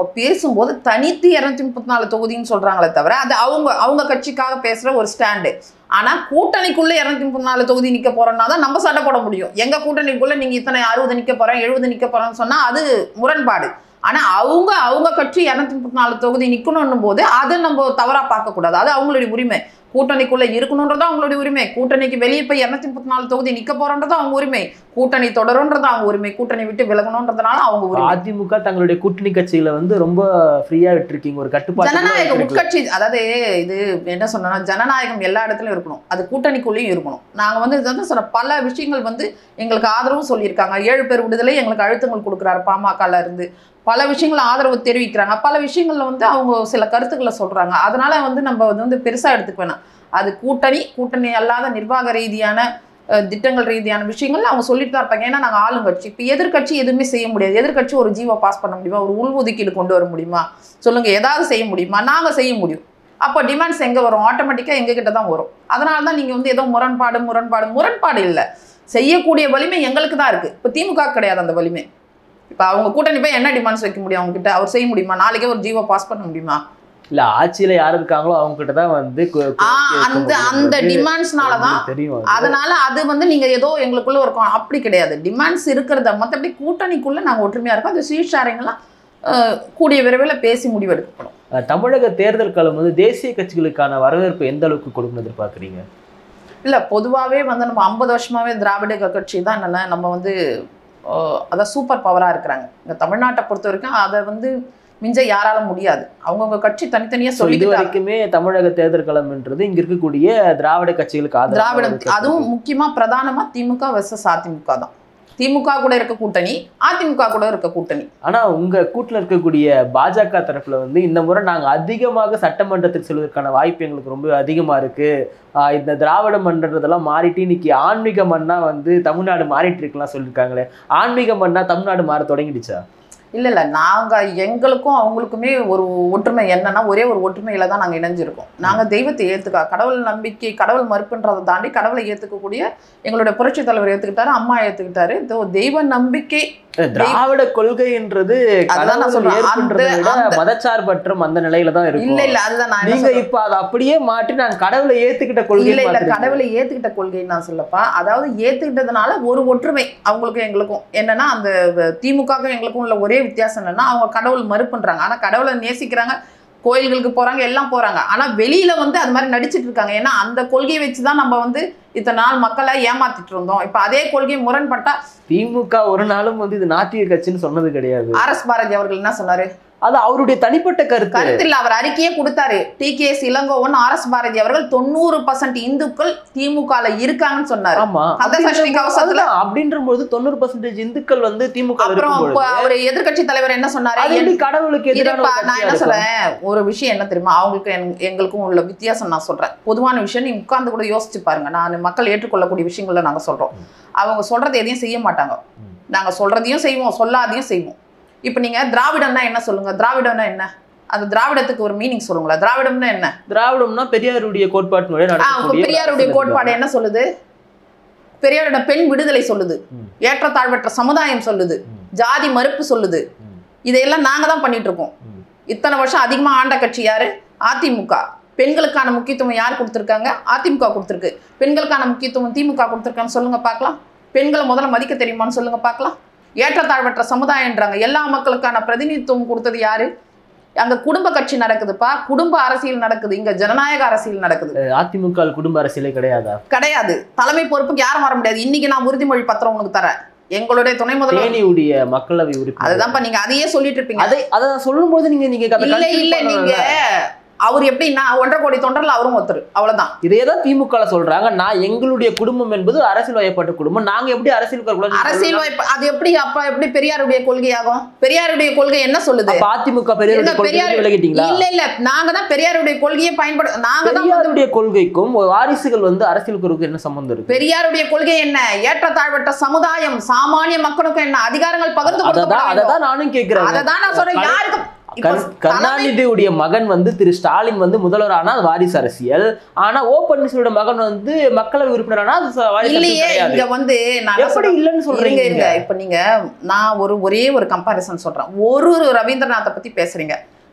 பேசும்போது தனித்து இரநூத்தி முப்பத்தி நாலு தொகுதின்னு சொல்றாங்களே தவிர அது அவங்க அவங்க கட்சிக்காக பேசுற ஒரு ஸ்டாண்டு ஆனா கூட்டணிக்குள்ள இரநூத்தி முப்பத்தி நாலு தொகுதி நிக்க போறோம்னா தான் நம்ம சண்டை போட முடியும் எங்க கூட்டணிக்குள்ள நீங்க இத்தனை அறுபது நிக்க போறேன் எழுபது நிக்க போறேன்னு சொன்னா அது முரண்பாடு ஆனா அவங்க அவங்க கட்சி இரநூத்தி முப்பத்தி நாலு தொகுதி நிக்கணும்னும் போது அதை நம்ம தவறா பார்க்க கூடாது அது அவங்களுடைய உரிமை கூட்டணிக்குள்ள இருக்கணுன்றது அவங்களுடைய உரிமை கூட்டணிக்கு வெளியே போய் இரநூத்தி முப்பத்தி நாலு தொகுதி நிக்க போறன்றது அவங்க உரிமை கூட்டணி தொடருன்றது அவங்க உரிமை கூட்டணி விட்டு விலகணுன்றதுனால அவங்க உரிமை அதிமுக தங்களுடைய கூட்டணி கட்சிகளை வந்து ரொம்ப ஃப்ரீயா விட்டுருக்கீங்க ஒரு கட்டுப்பாடு ஜனநாயக உட்கட்சி அதாவது இது என்ன சொன்னா ஜனநாயகம் எல்லா இடத்துலயும் இருக்கணும் அது கூட்டணிக்குள்ளேயும் இருக்கணும் நாங்க வந்து இது வந்து சொன்ன பல விஷயங்கள் வந்து எங்களுக்கு ஆதரவும் சொல்லியிருக்காங்க ஏழு பேர் விடுதலை எங்களுக்கு அழுத்தங்கள் கொடுக்குறாரு பாமகல இருந்து பல விஷயங்கள் ஆதரவு தெரிவிக்கிறாங்க பல விஷயங்கள்ல வந்து அவங்க சில கருத்துக்களை சொல்றாங்க அதனால வந்து நம்ம வந்து பெருசா எடுத்துக்க வேணாம் அது கூட்டணி கூட்டணி அல்லாத நிர்வாக ரீதியான அஹ், திட்டங்கள் ரீதியான விஷயங்கள் அவங்க சொல்லிட்டு தான் இருப்பாங்க ஏன்னா நாங்கள் ஆளுங்கட்சி இப்போ எதிர்க்கட்சி எதுவுமே செய்ய முடியாது எதிர்க்கட்சி ஒரு ஜீவோ பாஸ் பண்ண முடியுமா ஒரு உள்ஒதுக்கீடு கொண்டு வர முடியுமா சொல்லுங்க ஏதாவது செய்ய முடியுமா நாங்க செய்ய முடியும் அப்போ டிமாண்ட்ஸ் எங்க வரும் ஆட்டோமேட்டிக்கா எங்க கிட்ட தான் வரும் அதனால தான் நீங்க வந்து ஏதோ முரண்பாடு முரண்பாடு முரண்பாடு இல்லை செய்யக்கூடிய வலிமை எங்களுக்கு தான் இருக்கு இப்போ திமுக கிடையாது அந்த வலிமை இப்போ அவங்க கூட்டணி போய் என்ன டிமாண்ட்ஸ் வைக்க முடியும் அவங்க கிட்ட அவர் செய்ய முடியுமா நாளைக்கே ஒரு ஜீவோ பாஸ் பண்ண முடியுமா இல்ல ஆட்சியில யார் இருக்காங்களோ அவங்க கிட்ட தான் வந்து கோ- ஆ, கோரிக்கை வைக்க அந்த முடியும். அந்த அது டிமாண்ட்ஸ்னால தான் உங்களுக்கு தெரியும் அது. அதனால அது வந்து நீங்க ஏதோ எங்களுக்குள்ள இருக்கும் அப்படி கிடையாது டிமாண்ட்ஸ் இருக்கிறத மற்றபடி கூட்டணிக்குள்ள நாங்க ஒற்றுமையா இருக்கோம் அந்த சீட் ஷேரிங்லாம் அஹ், கூடிய விரைவில் பேசி முடிவெடுக்கப்படும் அஹ், தமிழக தேர்தல் காலம் வந்து தேசிய கட்சிகளுக்கான வரவேற்பு எந்த அளவுக்கு கொடுக்கணும் எதிர்பார்க்குறீங்க இல்ல பொதுவாவே வந்து நம்ம ஐம்பது வருஷமாவே திராவிட க- கட்சி தான் என்னன்னா நம்ம வந்து அஹ், அதான் சூப்பர் பவரா இருக்கிறாங்க இந்த தமிழ்நாட்டை பொறுத்த வரைக்கும் அதை வந்து மிஞ்ச யாரால முடியாது அவங்கவுங்க கட்சி தனித்தனியா So, இது சொல்லிக்கிட்டாங்க வரைக்குமே தமிழக தேர்தல் களம்ன்றது இங்க இருக்கக்கூடிய திராவிட கட்சிகளுக்கு ஆதரவா திராவிடம் இருக்கிறது. அதுவும் முக்கியமா பிரதானமா திமுக வெர்சஸ் அதிமுக தான் திமுக கூட இருக்க கூட்டணி அதிமுக கூட இருக்க கூட்டணி ஆனா உங்க கூட்டுல இருக்கக்கூடிய பாஜக தரப்புல வந்து இந்த முறை நாங்க அதிகமாக சட்டமன்றத்துக்கு செல்வதற்கான வாய்ப்பு எங்களுக்கு ரொம்ப அதிகமா இருக்கு ஆஹ் இந்த திராவிட மன்றதெல்லாம் மாறிட்டு இன்னைக்கு ஆன்மீக மண்ணா வந்து தமிழ்நாடு மாறிட்டு இருக்கலாம் சொல்லியிருக்காங்களே ஆன்மீக மண்ணா தமிழ்நாடு மாற தொடங்கிடுச்சா இல்ல இல்ல நாங்க எங்களுக்கும் அவங்களுக்குமே ஒரு ஒற்றுமை என்னன்னா ஒரே ஒரு ஒற்றுமையில தான் நாங்க இணைஞ்சிருக்கோம் நாங்க தெய்வத்தை ஏத்துக்க கடவுள் நம்பிக்கை கடவுள் மறுப்புன்றதை தாண்டி கடவுளை ஏத்துக்கக்கூடிய எங்களுடைய புரட்சி தலைவர் ஏத்துக்கிட்டாரு அம்மா ஏத்துக்கிட்டாரு இதோ தெய்வ நம்பிக்கை திராவிட கொள்கைன்றது அதுதான் நான் கடவுள் சொல்றேன். ஏற்புன்றதை அந்த- விட அந்த- மதச்சார்பற்றம் அந்த நிலையில தான் இல்ல இருக்கும் இல்ல அதுதான் நான் என்ன நீங்க இப்ப அதை அப்படியே மாற்றி நாங்க கடவுளை ஏத்துக்கிட்ட கொள்கை இல்ல இல்ல கடவுளை ஏத்துக்கிட்ட கொள்கைன்னு நான் சொல்லப்பா அதாவது ஏத்துக்கிட்டதுனால ஒரு ஒற்றுமை அவங்களுக்கும் எங்களுக்கும் என்னன்னா அந்த திமுகவுக்கும் எங்களுக்கும் உள்ள ஒரே வித்தியாசம் என்னன்னா அவங்க கடவுள் மறுப்புன்றாங்க ஆனா கடவுளை நேசிக்கிறாங்க கோயில்களுக்கு போறாங்க எல்லாம் போறாங்க ஆனா வெளியில வந்து அது மாதிரி நடிச்சிட்டு இருக்காங்க ஏன்னா அந்த கொள்கையை வச்சுதான் நம்ம வந்து இத்தனை நாள் மக்களை ஏமாத்திட்டு இருந்தோம் இப்ப அதே கொள்கை முரண்பட்டா திமுக ஒரு நாளும் வந்து இது நாத்திக கட்சின்னு சொன்னது கிடையாது ஆர் எஸ் பாரதி அவர்கள் என்ன சொன்னாரு அது அவருடைய தனிப்பட்ட கருத்து கருத்தில் அவர் அறிக்கையே கொடுத்தாரு T K S Elangovan R S Bharathi அவர்கள் தொண்ணூறு பர்சன்ட் இந்துக்கள் திமுகல இருக்காங்கன்னு சொன்னாரு ஆமா கந்த சஷ்டி கவசத்துல அதுதான், அப்படின்ற போது தொண்ணூறு பர்சன்டேஜ் இந்துக்கள் வந்து திமுக ல அப்புறம் இருக்கும்பொழுது, இப்ப அவர் எதிர்க்கட்சி தலைவர் என்ன சொன்னாரு அது எப்படி கடவுளுக்கு எதிரான இருப்பா, ஒரு நான் கட்சியா என்ன இருக்கும்? சொல்றேன் ஒரு விஷயம் என்ன தெரியுமா அவங்களுக்கு எங்க- எங்களுக்கும் உள்ள வித்தியாசம் நான் சொல்றேன் பொதுவான விஷயம் நீங்க உட்கார்ந்து கூட யோசிச்சு பாருங்க நான் மக்கள் ஏற்றுக்கொள்ளக்கூடிய விஷயங்கள நாங்க சொல்றோம் அவங்க சொல்றது எதையும் செய்ய மாட்டாங்க ம். நாங்க சொல்றதையும் செய்வோம் சொல்லாதையும் செய்வோம் இப்போ நீங்க திராவிடம்னா என்ன சொல்லுங்க திராவிடம்னா என்ன அந்த திராவிடத்துக்கு ஒரு மீனிங் சொல்லுங்களேன் திராவிடம்னா என்ன திராவிடம்னா பெரியாருடைய கோட்பாட்டினுடைய ஆ, இப்ப நடக்கக்கூடிய பெரியாருடைய அரசியல் கோட்பாடு என்ன சொல்லுது பெரியாரோட பெண் விடுதலை சொல்லுது ம். ஏற்றத்தாழ்வற்ற சமுதாயம் சொல்லுது ம். ஜாதி மறுப்பு சொல்லுது ம். இதையெல்லாம் நாங்க தான் பண்ணிட்டு இருக்கோம் ம். இத்தனை வருஷம் அதிகமா ஆண்ட கட்சி யாரு அதிமுக பெண்களுக்கான முக்கியத்துவம் யார் கொடுத்துருக்காங்க அதிமுக கொடுத்துருக்கு பெண்களுக்கான முக்கியத்துவம் திமுக கொடுத்துருக்கான்னு சொல்லுங்க பார்க்கலாம் பெண்களை முதல்ல மதிக்க தெரியுமான்னு சொல்லுங்க பார்க்கலாம் ஏற்றத்தாழ்வற்ற சமுதாயன்றாங்க எல்லா மக்களுக்கான பிரதிநிதித்துவம் கொடுத்தது யாரு அங்க குடும்ப கட்சி நடக்குதுப்பா குடும்ப அரசியல் நடக்குது இங்க ஜனநாயக அரசியல் நடக்குது அதிமுக ல குடும்ப அரசியலே கிடையாதா கிடையாது தலைமை பொறுப்புக்கு யாரும் வர முடியாது இன்னைக்கு நான் உறுதிமொழி பத்திரம் உனக்கு தரேன் எங்களுடைய துணை முதல்வர் தேனியுடைய மக்களவை உறுப்பினர் அதுதான்ப்பா நீங்க அதையே சொல்லிட்டு இருப்பீங்க அதை அதை நான் சொல்லும் போது நீங்க நீங்க அதை இல்ல consider இல்ல நீங்க பண்ணணும்ல. அவர் எப்படின்னா ஒன்றரை கோடி தொண்டர்ல அவரும் ஒருத்தர் அவ்வளவுதான் இதே தான் திமுக ல சொல்றாங்க நான் எங்களுடைய குடும்பம் என்பது அரசியல் வயப்பட்ட குடும்பம் நாங்க எப்படி அரசியல் வரக்கூடாது அரசியல் வாய்ப்பு அது எப்படி அப்ப எப்படி பெரியாருடைய கொள்கையாகும் பெரியாருடைய கொள்கை என்ன சொல்லுது அப்ப அதிமுக பெரியாருடைய இல்ல, கொள்கையை பெரியார் விலகிட்டீங்களா இல்ல இல்ல நாங்க தான் பெரியாருடைய கொள்கையை பயன்படு நாங்க தான் வந்து பெரியாருடைய கொள்கைக்கும் வாரிசுகள் வந்து அரசியல் கொள்கை என்ன சம்பந்தம் இருக்கு பெரியாருடைய கொள்கை என்ன ஏற்றத்தாழ்வற்ற சமுதாயம் சாமானிய மக்களுக்கும் என்ன அதிகாரங்கள் பகிர்ந்து கொடுக்கப்பட அததான் வேண்டும் அததான் நானும் கேக்குறேன் அததான் நான் சொல்றேன் கரு- யாருக்கும் இப்ப கரு- தலைமை கருணாநிதியுடைய மகன் வந்து திரு ஸ்டாலின் வந்து முதல்வர் ஆனா அது வாரிசு அரசியல் ஆனா ஓ பன்னீர்செல்வோட மகன் வந்து மக்களவை உறுப்பினர் ஆனா அது ச- வாரிசு அரசியல் இல்லையே கிடையாது இங்க வந்து நான் என்ன எப்படி இல்லைன்னு இருங்க சொல்றீங்க இருங்க இப்ப நீங்க நான் ஒரு ஒரே ஒரு கம்பாரிசன் சொல்றேன் ஒரு ஒரு ரவீந்திரநாத்தை பத்தி பேசுறீங்க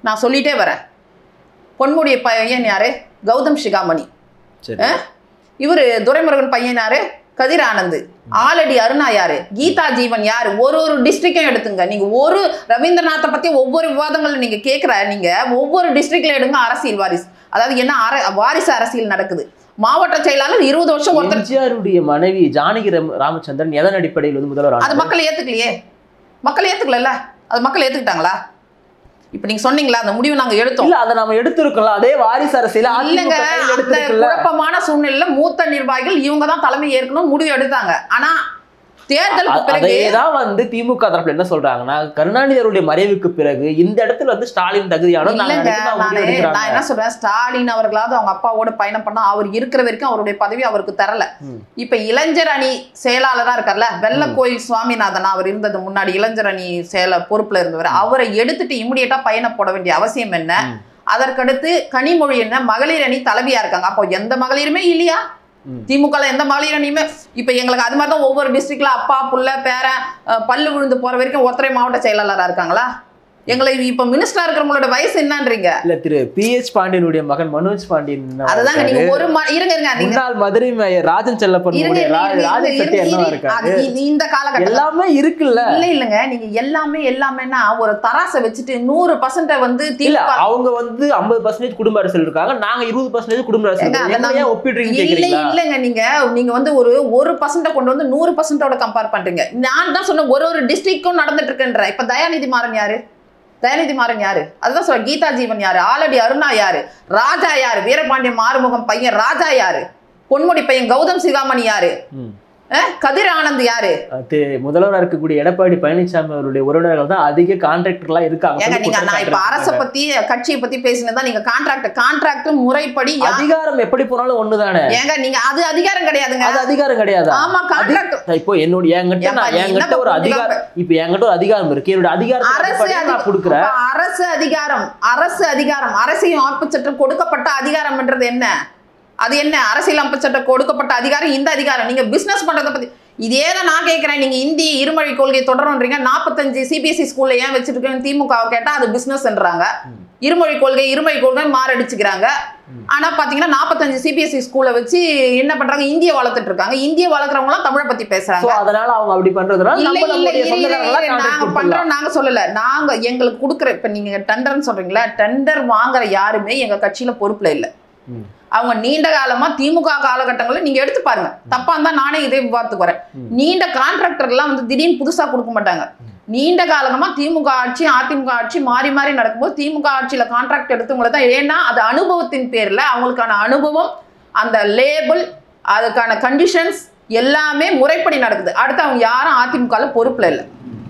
நான் சொல்லிட்டே வரேன் பொன்முடிய பையன் யாரு கௌதம் சிகாமணி சரி இவர் துரைமுருகன் பையன் யாரு கதிர் ஆனந்த் ஆலடி அருணா யாரு கீதா ஜீவன் யாரு ஒரு ஒரு டிஸ்ட்ரிக்டையும் எடுத்துங்க நீங்க ஒரு ரவீந்திரநாத்தை பத்தி ஒவ்வொரு விவாதங்கள்ல நீங்க கேட்கிற நீங்க ஒவ்வொரு டிஸ்ட்ரிக்ட்ல எடுங்க அரசியல் வாரிசு அதாவது என்ன அர வாரிசு அரசியல் நடக்குது மாவட்ட செயலாளர் இருபது வருஷம் ஒருத்தர் எம்ஜிஆருடைய மனைவி ஜானகி ராம- ராமச்சந்திரன் எதன் அடிப்படையில் வந்து முதல்வர் அது ஆனார்? மக்கள் ஏத்துக்கலையே மக்கள் ஏத்துக்கல அது மக்கள் ஏத்துக்கிட்டாங்களா இப்ப நீங்க சொன்னீங்களா அந்த முடிவு நாங்க எடுத்தோம் இல்ல அதை நாம எடுத்திருக்கோம்ல அதே வாரிசு அரசியல இல்லங்க அதிமுக கையில் அந்த எடுத்திருக்குல்ல குழப்பமான சூழ்நிலையில மூத்த நிர்வாகிகள் இவங்க தான் தலைமை ஏற்கணும் முடிவு எடுத்தாங்க ஆனா தேர்தலுக்கு பிறகு அதேதான் வந்து திமுக தரப்புல என்ன சொல்றாங்கன்னா கருணாநிதி அவருடைய மறைவுக்கு பிறகு இந்த இடத்துல வந்து ஸ்டாலின் தகுதியானவர் நாங்க இல்லைங்க நினைக்கிறோம், அவங்க நானு முடிவு எடுக்கிறாங்க. நான் என்ன சொல்றேன் ஸ்டாலின் அவர்களாவது அவங்க அப்பாவோட பயணம் பண்ணா அவர் இருக்கிற வரைக்கும் அவருடைய பதவி அவருக்கு தரல ம். இப்ப இளைஞர் அணி செயலாளரா இருக்கார்ல வெள்ளக்கோயில் சுவாமிநாதன் அவர் இருந்தது முன்னாடி இளைஞர் அணி செயல பொறுப்புல இருந்தவர் அவரை எடுத்துட்டு இமிடியேட்டா பயணம் போட வேண்டிய அவசியம் என்ன ம். அதற்கடுத்து கனிமொழி என்ன மகளிர் அணி தலைவியா இருக்காங்க அப்போ எந்த மகளிருமே இல்லையா ம். திமுக ல எந்த மகளிர் அணியுமே இப்ப எங்களுக்கு அது மாதிரி தான் ஒவ்வொரு டிஸ்ட்ரிக்ட்ல அப்பா புள்ள பேரன் அஹ், பல்லு விழுந்து போற வரைக்கும் ஒத்தரை மாவட்ட செயலாளரா இருக்காங்களா எங்களை இப்ப மினிஸ்டரா இருக்கிறவங்களோட வயசு என்னன்றீங்க இல்ல திரு பி எச் பாண்டியனுடைய மகன் மனோஜ் பாண்டியன் என்ன அதுதாங்க நீங்க ஒரு ம- இருங்க இருங்க நீங்க முன்னாள் மதுரை மேயர் ராஜன் இருங்க, செல்லப்பன் இருங்க, ரா- இருங்க, ராஜன் இருங்க, சட்டி என்னவா இருங்க. இருக்காரு அது இந்த- இந்த காலகட்டத்தில் எல்லாமே இருக்குல்ல இல்ல இல்லங்க நீங்க எல்லாமே எல்லாமேனா ஒரு தராசை வச்சுட்டு நூறு பர்சன்ட வந்து இல்ல திமுக அவங்க வந்து ஐம்பது பர்சன்டேஜ் குடும்ப அரசியல் இருக்காங்க நாங்க இருபது பர்சன்டேஜ் குடும்ப அரசியல் ஏங்க, இருக்கோம். அதை எங்களை ஏன் ஒப்பிடுறீங்கன்னு இல்ல கேக்குறீங்களா இல்லங்க நீங்க நீங்க வந்து ஒரு ஒரு பர்சன்ட கொண்டு வந்து நூறு பர்சன்டோட கம்பேர் பண்றீங்க நான் தான் சொன்னேன் ஒரு ஒரு டிஸ்ட்ரிக்டும் நடந்துட்டு இருக்குன்ற இப்ப தயாநிதி மாறன் யாரு தயாநிதி மாறன் யாரு அதுதான் சொல்ற கீதா ஜீவன் யாரு ஆலடி அருணா யாரு ராஜா யாரு வீரபாண்டிய மாறுமுகம் பையன் ராஜா யாரு பொன்முடி பையன் கௌதம் சிகாமணி யாரு ம். அஹ், கதிர் ஆனந்த் யாரு அது முதல்வரா இருக்கக்கூடிய எடப்பாடி பழனிசாமி அவருடைய உறவினர்கள் தான் அதிக கான்ட்ராக்டர்லாம் இருக்காங்க ஏங்க சொல்லி நீங்க குற்றம் நான் இப்ப அரச சாட்டுறாங்க. பத்தி கட்சியை பத்தி பேசினதா நீங்க கான்ட்ராக்ட் கான்ட்ராக்ட் முறைப்படி யா- அதிகாரம் எப்படி போனாலும் ஒண்ணுதானே ஏங்க நீங்க அது அதிகாரம் கிடையாதுங்க அது அதிகாரம் கிடையாதா ஆமா கான்ட்ராக்ட் இப்போ என்னோட என்கிட்ட ஏப்பா, நான் நீ என்கிட்ட என்னப்பா ஒரு புரிஞ்சுக்காம அதிகாரம் இப்போ என்கிட்ட ஒரு அதிகாரம் இருக்கு என்னோட அதிகாரத்தை அரசு அடிப்படையில் நான் அதிக- கொடுக்குறேன் அப்ப அரசு அதிகாரம் அரசு அதிகாரம் அரசியல் அமைப்பு சட்டம் கொடுக்கப்பட்ட அதிகாரம்ன்றது என்ன அது என்ன அரசியல் அமைப்பு சட்டம் கொடுக்கப்பட்ட அதிகாரம் இந்த அதிகாரம் நீங்க பிசினஸ் பண்றத பத்தி இதே தான் நான் கேட்கிறேன் நீங்க இந்தி இருமொழி கொள்கையை தொடரும்ன்றீங்க நாற்பத்தஞ்சு சிபிஎஸ்சி ஸ்கூல்ல ஏன் வச்சிருக்கீங்க திமுக வை கேட்டா அது பிசினஸ்ன்றாங்க இருமொழி கொள்கை இருமொழி கொள்கை மாரடிச்சுக்கிறாங்க ஆனா பாத்தீங்கன்னா நாற்பத்தஞ்சு சிபிஎஸ்சி ஸ்கூல்ல வச்சு என்ன பண்றாங்க இந்திய வளர்த்துட்டு இருக்காங்க இந்திய வளர்க்குறவங்க எல்லாம் தமிழை பத்தி பேசுறாங்க சோ அதனால அவங்க அப்படி பண்றதுனால இல்ல நம்ம இல்ல நம்மளுடைய இரு, இரு, சொந்தக்காரங்களா இரு, கான்ட்ராக்ட் நாங்க கொடுத்துடலாம் பண்றோம் நாங்க சொல்லல நாங்க எங்களுக்கு கொடுக்குற இப்ப நீங்க டெண்டர்னு சொல்றீங்களா டெண்டர் வாங்குற யாருமே எங்க கட்சியில பொறுப்புல இல்ல ம். அவங்க நீண்ட காலமா திமுக காலகட்டங்களில் நீங்க எடுத்து பாருங்க தப்பா இருந்தா நானே இதே விவாதத்துக்கு வரேன் ம். நீண்ட கான்ட்ராக்டர் எல்லாம் வந்து திடீர்னு புதுசா கொடுக்க மாட்டாங்க நீண்ட காலமா திமுக ஆட்சி அதிமுக ஆட்சி மாறி மாறி நடக்கும்போது திமுக ஆட்சியில கான்ட்ராக்ட் எடுத்தவங்கள தான் ஏன்னா அது அனுபவத்தின் பேர்ல அவங்களுக்கான அனுபவம் அந்த லேபிள் அதுக்கான கண்டிஷன்ஸ் எல்லாமே முறைப்படி நடக்குது அடுத்து அவங்க யாரும் அதிமுகல பொறுப்புல இல்லை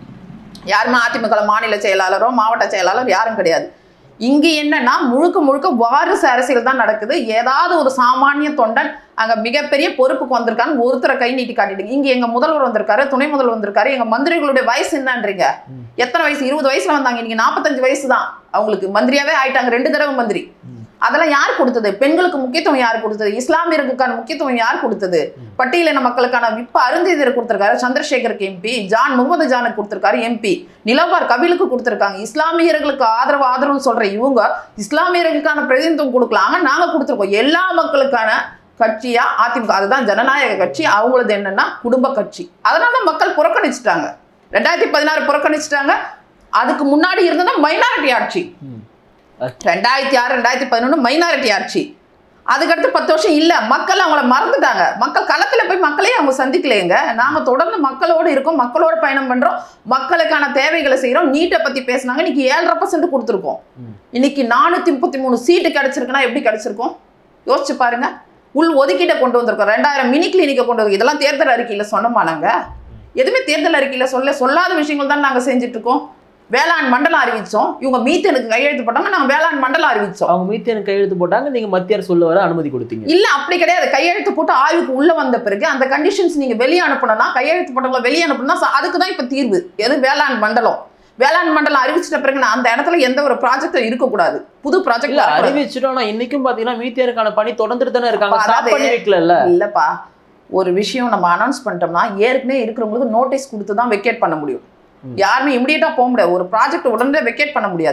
யாருமே அதிமுக மாநில செயலாளரோ மாவட்ட செயலாளர் யாரும் கிடையாது இங்க என்னன்னா முழுக்க முழுக்க வாரிசு அரசியல் தான் நடக்குது ஏதாவது ஒரு சாமானிய தொண்டன் அங்க மிகப்பெரிய பொறுப்புக்கு வந்திருக்கான்னு ஒருத்தரை கை நீட்டி காட்டிடுங்க இங்க எங்க முதல்வர் வந்திருக்காரு துணை முதல்வர் வந்திருக்காரு எங்க மந்திரிகளுடைய வயசு என்னன்றீங்க எத்தனை வயசு இருபது வயசுல வந்தாங்க இன்னைக்கு நாற்பத்தஞ்சு வயசு தான் அவங்களுக்கு மந்திரியாவே ஆயிட்டாங்க ரெண்டு தடவை மந்திரி அதெல்லாம் யார் கொடுத்தது பெண்களுக்கு முக்கியத்துவம் யார் கொடுத்தது இஸ்லாமியர்களுக்கான முக்கியத்துவம் யார் கொடுத்தது பட்டியலின மக்களுக்கான இப்ப அருந்ததியர் கொடுத்திருக்காரு சந்திரசேகருக்கு எம்பி ஜான் முகமது ஜானுக்கு கொடுத்திருக்காரு எம்பி நிலவார் கபிலுக்கு கொடுத்திருக்காங்க இஸ்லாமியர்களுக்கு ஆதரவு ஆதரவு சொல்ற இவங்க இஸ்லாமியர்களுக்கான பிரதிநிதித்துவம் கொடுக்கலாம நாங்க கொடுத்திருக்கோம் எல்லா மக்களுக்கான கட்சியா அதிமுக அதுதான் ஜனநாயக கட்சி அவங்களது என்னன்னா குடும்ப கட்சி அதனால தான் மக்கள் புறக்கணிச்சிட்டாங்க ரெண்டாயிரத்தி பதினாறு புறக்கணிச்சிட்டாங்க அதுக்கு முன்னாடி இருந்தது மைனாரிட்டி ஆட்சி ம். ரெண்டாயிரத்தி ஆறு ரெண்டாயிரத்தி பதினொன்று மைனாரிட்டி ஆட்சி அதுக்கடுத்து பத்து வருஷம் இல்லை மக்கள் அவங்கள மறந்துட்டாங்க மக்கள் களத்தில் போய் மக்களே அவங்க சந்திக்கலையேங்க நாங்கள் தொடர்ந்து மக்களோடு இருக்கோம் மக்களோட பயணம் பண்ணுறோம் மக்களுக்கான தேவைகளை செய்கிறோம் நீட்டை பற்றி பேசுனாங்க இன்னைக்கு ஏழரை பர்சன்ட் கொடுத்துருக்கோம் ம். இன்னைக்கு நானூற்றி முப்பத்தி மூணு சீட்டு கிடைச்சிருக்குன்னா எப்படி கிடைச்சிருக்கும் யோசிச்சு பாருங்க உள் ஒதுக்கீட்டை கொண்டு வந்திருக்கோம் ரெண்டாயிரம் மினி கிளினிக்கை கொண்டு வந்து இதெல்லாம் தேர்தல் அறிக்கையில் சொன்னோமா நாங்கள் எதுவுமே தேர்தல் அறிக்கையில் சொல்ல சொல்லாத விஷயங்கள் தான் நாங்கள் செஞ்சுட்டு இருக்கோம் வேளாண் மண்டலம் அறிவிச்சோம் இவங்க மீத்தனுக்கு கையெழுத்து போட்டாங்க நாங்க வேளாண் மண்டலம் அறிவிச்சோம் அவங்க மீத்தேன் கையெழுத்து போட்டாங்க நீங்க மத்திய அரசு சொல்ல வர அனுமதி கொடுத்தீங்க இல்ல அப்படி கிடையாது கையெழுத்து போட்டு ஆய்வுக்கு உள்ள வந்த பிறகு அந்த கண்டிஷன்ஸ் நீங்க வெளியே அனுப்பணும்னா கையெழுத்து போட்டவங்களை வெளியே அனுப்பணும்னா ச- அதுக்கு தான் இப்ப தீர்வு எது வேளாண் மண்டலம் வேளாண் மண்டலம் அறிவிச்சிட்ட பிறகு நான் அந்த இடத்துல எந்த ஒரு ப்ராஜெக்டும் இருக்கக்கூடாது புது இல்ல ப்ராஜெக்ட் அறிவிச்சிட்டோம் ஆனா இன்னைக்கும் பாத்தீங்கன்னா மீத்தேனுக்கான பணி தொடர்ந்துட்டு தானே இருக்காங்க அப்ப ஸ்டாப் அதாவது- பண்ணி வைக்கல இல்லப்பா ஒரு விஷயம் நம்ம அனௌன்ஸ் பண்ணிட்டோம்னா ஏற்கனவே இருக்கிறவங்களுக்கு நோட்டீஸ் கொடுத்து தான் வெக்கேட் பண்ண முடியும் ம். யாருமே இமிடியேட்டா போக முடியாது ஒரு ப்ராஜெக்ட் உடனே வெக்கேட் பண்ண முடியாது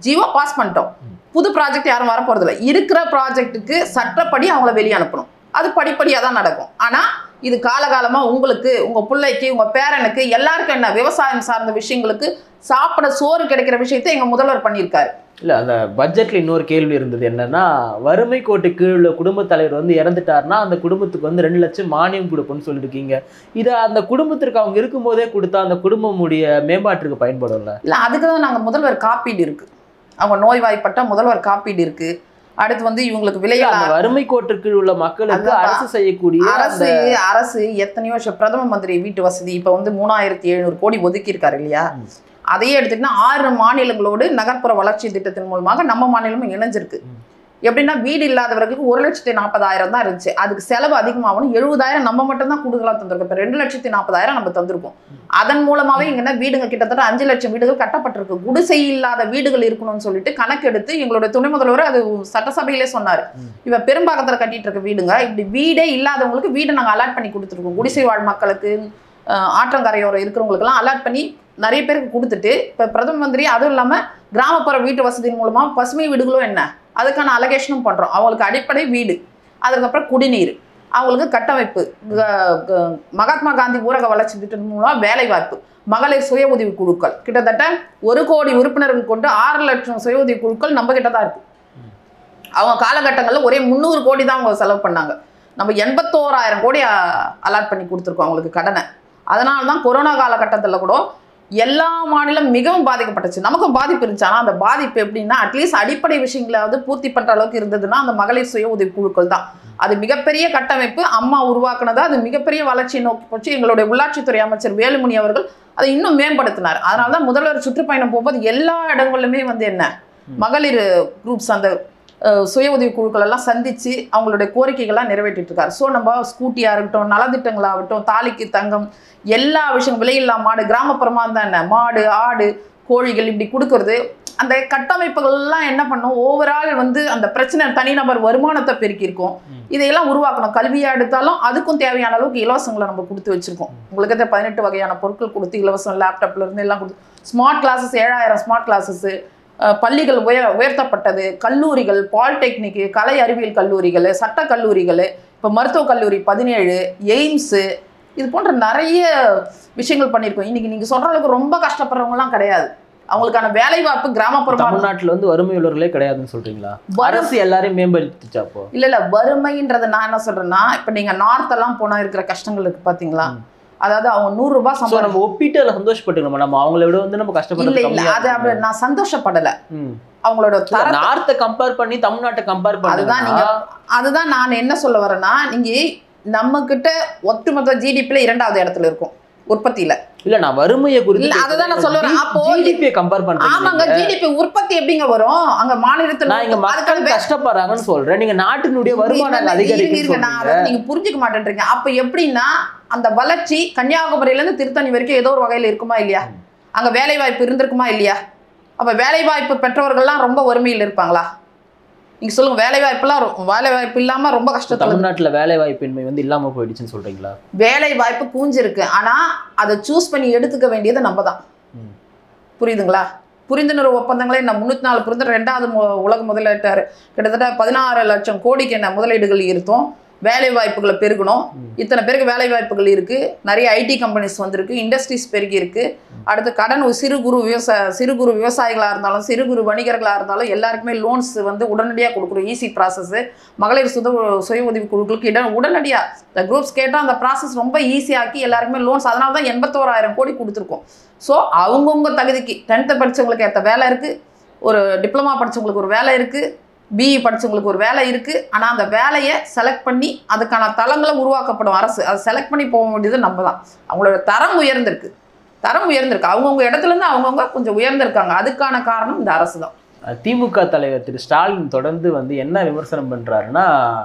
ஜியோ பாஸ் பண்ணிட்டோம் புது ப்ராஜெக்ட் யாரும் வர போறதில்ல இருக்கிற ப்ராஜெக்ட்டுக்கு சட்டப்படி அவங்கள வெளியே அனுப்பணும் அது படிப்படியாக தான் நடக்கும் ஆனால் இது காலகாலமாக உங்களுக்கு உங்கள் பிள்ளைக்கு உங்கள் பேரனுக்கு எல்லாருக்கும் என்ன விவசாயம் சார்ந்த விஷயங்களுக்கு சாப்பிட சோறு கிடைக்கிற விஷயத்தை எங்கள் முதல்வர் பண்ணியிருக்காரு இல்ல அந்த பட்ஜெட்ல இன்னொரு கேள்வி இருந்தது என்னன்னா வறுமை கோட்டு கீழ் உள்ள குடும்ப தலைவர் வந்து இறந்துட்டாருன்னா அந்த குடும்பத்துக்கு வந்து ரெண்டு லட்சம் மானியம் கொடுப்போம்னு சொல்லியிருக்கீங்க இதை அந்த குடும்பத்திற்கு அவங்க இருக்கும்போதே கொடுத்தா அந்த குடும்பமுடைய மேம்பாட்டுக்கு பயன்படும்ல இல்லை அதுக்கு தான் நாங்கள் முதல்வர் காப்பீடு இருக்கு அவங்க நோய்வாய்ப்பட்ட முதல்வர் காப்பீடு இருக்கு அடுத்து வந்து இவங்களுக்கு இல்ல, விலைகள் அந்த வறுமை கோட்டு கீழ் உள்ள மக்களுக்கு அதான் அரசு செய்யக்கூடிய அரசு அந்த அரசு எத்தனையோ வருஷம் பிரதம மந்திரி வீட்டு வசதி இப்போ வந்து மூணாயிரத்தி எழுநூறு கோடி ஒதுக்கி இருக்காரு இல்லையா ம். அதையே எடுத்துக்கிட்டா ஆறு மாநிலங்களோடு நகர்ப்புற வளர்ச்சி திட்டத்தின் மூலமாக நம்ம மாநிலமும் இணைஞ்சிருக்கு ம். எப்படின்னா வீடு இல்லாதவர்களுக்கு ஒரு லட்சத்தி நாற்பதாயிரம் தான் இருந்துச்சு அதுக்கு செலவு அதிகமாகணும் எழுபதாயிரம் நம்ம மட்டும் தான் கூடுதலாக தந்திருக்கோம் இப்போ ரெண்டு லட்சத்தி நாற்பதாயிரம் நம்ம தந்திருக்கோம் அதன் மூலமாவே இங்கன்னா வீடுங்க கிட்டத்தட்ட அஞ்சு லட்சம் வீடுகள் கட்டப்பட்டிருக்கு குடிசை இல்லாத வீடுகள் இருக்கணும்னு சொல்லிட்டு கணக்கெடுத்து எங்களுடைய துணை முதல்வர் அது சட்டசபையிலே சொன்னார் ம். இப்ப பெரும்பாக்கத்துல கட்டிட்டு இருக்க வீடுங்க இப்படி வீடே இல்லாதவங்களுக்கு வீடை நாங்க அலாட் பண்ணி கொடுத்துருக்கோம் குடிசை வாழ் மக்களுக்கு அஹ், ஆற்றங்கரையோரம் இருக்கிறவங்களுக்கெல்லாம் அலாட் பண்ணி நிறைய பேருக்கு கொடுத்துட்டு இப்ப பிரதம மந்திரி அதுவும் இல்லாம கிராமப்புற வீட்டு வசதியின் மூலமா பசுமை வீடுகளும் என்ன அதுக்கான அலகேஷனும் பண்றோம் அவங்களுக்கு அடிப்படை வீடு அதுக்கப்புறம் குடிநீர் அவங்களுக்கு கட்டமைப்பு க- க- மகாத்மா காந்தி ஊரக வளர்ச்சி திட்டம் மூலம் வேலை வாய்ப்பு மகளிர் சுய உதவி குழுக்கள் கிட்டத்தட்ட ஒரு கோடி உறுப்பினர்கள் கொண்டு ஆறு லட்சம் சுய உதவி குழுக்கள் நம்ம கிட்ட தான் இருக்கு அவங்க காலகட்டங்களில் ஒரே முந்நூறு கோடி தான் அவங்க செலவு பண்ணாங்க நம்ம எண்பத்தோராயிரம் கோடி அலாட் பண்ணி கொடுத்துருக்கோம் அவங்களுக்கு கடனை அதனால தான் கொரோனா காலகட்டத்தில் கூட எல்லா மாநிலம் மிகவும் பாதிக்கப்பட்டுச்சு நமக்கும் பாதிப்பு இருந்துச்சு ஆனால் அந்த பாதிப்பு எப்படின்னா அட்லீஸ்ட் அடிப்படை விஷயங்களாவது பூர்த்தி பண்ணுற அளவுக்கு இருந்ததுன்னா அந்த மகளிர் சுய உதவி குழுக்கள் தான் அது மிகப்பெரிய கட்டமைப்பு அம்மா உருவாக்குனது அது மிகப்பெரிய வளர்ச்சியை நோக்கி போச்சு எங்களுடைய உள்ளாட்சித்துறை அமைச்சர் வேலுமணி அவர்கள் அதை இன்னும் மேம்படுத்தினார் அதனால தான் முதல்வர் சுற்றுப்பயணம் போகும்போது எல்லா இடங்களிலுமே வந்து என்ன மகளிர் குரூப்ஸ் அந்த அஹ், சுய உதவி குழுக்கள் எல்லாம் சந்திச்சு அவங்களுடைய கோரிக்கைகள்லாம் நிறைவேற்றிட்டு இருக்காரு ஸோ நம்ம ஸ்கூட்டியாக இருக்கட்டும் நலத்திட்டங்களாகட்டும் தாலிக்கு தங்கம் எல்லா விஷயம் விலையில்லா மாடு கிராமப்புறமா இருந்தா என்ன மாடு ஆடு கோழிகள் இப்படி கொடுக்கறது அந்த கட்டமைப்புகள்லாம் என்ன பண்ணும் ஓவரால் வந்து அந்த பிரச்சனை தனிநபர் வருமானத்தை பெருக்கியிருக்கும் ம். இதையெல்லாம் உருவாக்கணும் கல்வியா எடுத்தாலும் அதுக்கும் தேவையான அளவுக்கு இலவசங்களை நம்ம கொடுத்து வச்சிருக்கோம் உங்களுக்கு இந்த பதினெட்டு வகையான பொருட்கள் கொடுத்து இலவசம் லேப்டாப்ல இருந்து எல்லாம் கொடுத்து ஸ்மார்ட் கிளாஸஸ் ஏழாயிரம் ஸ்மார்ட் கிளாஸஸ் பள்ளிகள் உயர் உயர்த்தப்பட்டது கல்லூரிகள் பாலிடெக்னிக்கு கலை அறிவியல் கல்லூரிகள் சட்ட கல்லூரிகள் இப்போ மருத்துவக் கல்லூரி பதினேழு எய்ம்ஸு இது போன்ற நிறைய விஷயங்கள் பண்ணியிருக்கோம் இன்னைக்கு நீங்க சொல்ற அளவுக்கு ரொம்ப கஷ்டப்படுறவங்கலாம் கிடையாது அவங்களுக்கான வேலை வாய்ப்பு கிராமப்புறமா தமிழ்நாட்டுல வந்து வறுமை உள்ளவர்களே கிடையாதுன்னு சொல்றீங்களா வரும் அரசு எல்லாரையும் மேம்படுத்திச்சா அப்போ இல்ல இல்ல வறுமைன்றத நான் என்ன சொல்றேன்னா இப்ப நீங்க நார்த் எல்லாம் போனா இருக்கிற கஷ்டங்கள் இருக்கு பாத்தீங்களா ம். அதாவது அவங்க நூறு ரூபாய் சோ சம்பளம் நம்ம ஒப்பிட்டு அதுல சந்தோஷப்பட்டுக்கணும் நம்ம அவங்கள விட வந்து நம்ம இல்ல கஷ்டப்படுறது இல்ல கம்மியா அது அப்படி இருக்குல்ல? நான் சந்தோஷப்படல ம். அவங்களோட தர நார்த்தை கம்பேர் பண்ணி தமிழ்நாட்டை கம்பேர் அதுதான் பண்ணுங்க அதுதான் நான் என்ன சொல்ல வரேன்னா நீங்க நம்ம கிட்ட ஒட்டுமொத்த ஜிடிபில இரண்டாவது இடத்துல இருக்கும் உற்பத்தியில இல்ல நான் வறுமையை குறித்து இல்ல, அதுதான் நான் சொல்ல வரேன். அப்போ ஜிடிபியை கம்பேர் ஆமாங்க பண்றீங்க ஜிடிபி உற்பத்தி எப்படிங்க வரும் அங்க மாநிலத்துல நான் இங்க மக்கள் அதுக்கான கஷ்டப்படுறாங்கன்னு சொல்றேன் நீங்க நாட்டினுடைய வருமானம் இருங்க, அதிகரிக்குன்னு இருங்க, நான் சொல்றீங்க அதை நீங்க புரிஞ்சுக்க மாட்டேன்றீங்க அப்ப எப்படின்னா அந்த வளர்ச்சி கன்னியாகுமரியில இருந்து திருத்தணி வரைக்கும் ஏதோ ஒரு வகையில இருக்குமா இல்லையா அங்க வேலை வாய்ப்பு இருந்திருக்குமா இல்லையா அப்ப வேலை வாய்ப்பு பெற்றவர்கள்லாம் ரொம்ப வறுமையில் இருப்பாங்களா நீங்க சொல்லுங்க வேலை வாய்ப்புலாம் ரொ- வேலை வாய்ப்பு இல்லாம ரொம்ப கஷ்டத்துல தமிழ்நாட்டுல வேலை வாய்ப்பின்மை வந்து இல்லாம போயிடுச்சுன்னு சொல்றீங்களா வேலை வாய்ப்பு கூஞ்சிருக்கு ஆனா அதை சூஸ் பண்ணி எடுத்துக்க வேண்டியது நம்ம தான் ம். புரியுதுங்களா புரிந்துணர்வு ஒப்பந்தங்களே என்ன முன்னூத்தி நாலு புரிந்து ரெண்டாவது மு- உலக முதலீட்டார் கிட்டத்தட்ட பதினாறு லட்சம் கோடிக்கு என்ன முதலீடுகள் இருந்தோம் வேலை வாய்ப்புகளை பெருகணும் ம். இத்தனை பேருக்கு வேலை வாய்ப்புகள் இருக்கு நிறைய ஐடி கம்பெனிஸ் வந்திருக்கு இண்டஸ்ட்ரீஸ் பெருகி இருக்கு அடுத்து கடன் ஒரு சிறு குறு விவசாய சிறு குறு விவசாயிகளாக இருந்தாலும் சிறு குறு வணிகர்களாக இருந்தாலும் எல்லாருக்குமே லோன்ஸ் வந்து உடனடியாக கொடுக்குறோம் ஈஸி ப்ராசஸ் மகளிர் சுத சுய உதவி குழுக்களுக்கு இடம் உடனடியாக இந்த குரூப்ஸ் கேட்டால் அந்த ப்ராசஸ் ரொம்ப ஈஸியாக்கி எல்லாருக்குமே லோன்ஸ் அதனால தான் எண்பத்தோராயிரம் கோடி கொடுத்துருக்கோம் ஸோ அவங்கவுங்க தகுதிக்கு டென்த்து படிச்சவங்களுக்கு ஏற்ற வேலை இருக்குது ஒரு டிப்ளமா படிச்சவங்களுக்கு ஒரு வேலை இருக்குது பிஇ படிச்சவங்களுக்கு ஒரு வேலை இருக்குது ஆனால் அந்த வேலையை செலக்ட் பண்ணி அதுக்கான தளங்களை உருவாக்கப்படும் அரசு அதை செலக்ட் பண்ணி போக வேண்டியது நம்ம தான் அவங்களோட தரம் உயர்ந்திருக்கு தரம் உயர்ந்திருக்கு அவங்கவுங்க இடத்துலேருந்து அவங்கவுங்க கொஞ்சம் உயர்ந்திருக்காங்க அதுக்கான காரணம் இந்த அரசு தான் திமுக தலைவர் திரு ஸ்டாலின் தொடர்ந்து வந்து என்ன விமர்சனம் பண்றாருன்னா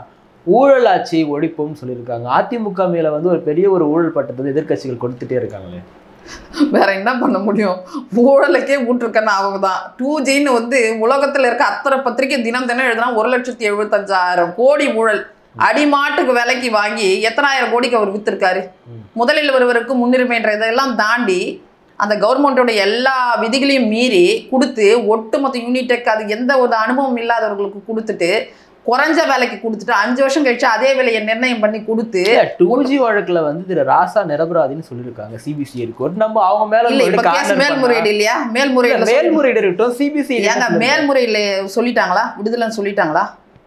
ஊழல் ஆட்சி ஒழிப்போம்னு சொல்லியிருக்காங்க அதிமுக மேல வந்து ஒரு பெரிய ஒரு ஊழல் பட்டத்தை வந்து எதிர்க்கட்சிகள் கொடுத்துட்டே இருக்காங்களே வேற என்ன பண்ண முடியும் ஊழலுக்கே ஊற்றுக்கண்ண அவங்க தான் டூ ஜின்னு வந்து உலகத்தில் இருக்க அத்தனை பத்திரிக்கை தினம் தினம் எழுதுனா ஒரு லட்சத்தி எழுபத்தஞ்சாயிரம் கோடி ஊழல் அடிமாட்டுக்கு விலைக்கு வாங்கி எத்தனாயிரம் கோடிக்கு அவர் வித்திருக்காரு ம். முதலில் ஒருவருக்கு முன்னுரிமைன்ற இதெல்லாம் தாண்டி அந்த கவர்மெண்ட்டோட எல்லா விதிகளையும் மீறி கொடுத்து ஒட்டுமொத்த யூனிடெக் அது எந்த ஒரு அனுபவம் இல்லாதவர்களுக்கு கொடுத்துட்டு குறைஞ்ச வேலைக்கு கொடுத்துட்டு அஞ்சு வருஷம் கழிச்சு அதே விலையை நிர்ணயம் பண்ணி கொடுத்து டூ ஜி வழக்குல வந்து திரு ராசா நிரபராதின்னு சொல்லியிருக்காங்க சிபிசிஐடி கோர்ட் நம்ம அவங்க மேல இல்ல ஒரு இப்ப கேஸ் corner மேல்முறையீடு பண்ணா- இல்லையா இல்ல, மேல்முறையீடு மேல்முறையீடு இருக்கட்டும் சிபிசிஐடி ஏங்க மேல்முறையில் சொல்லிட்டாங்களா விடுதலைன்னு சொல்லிட்டாங்களா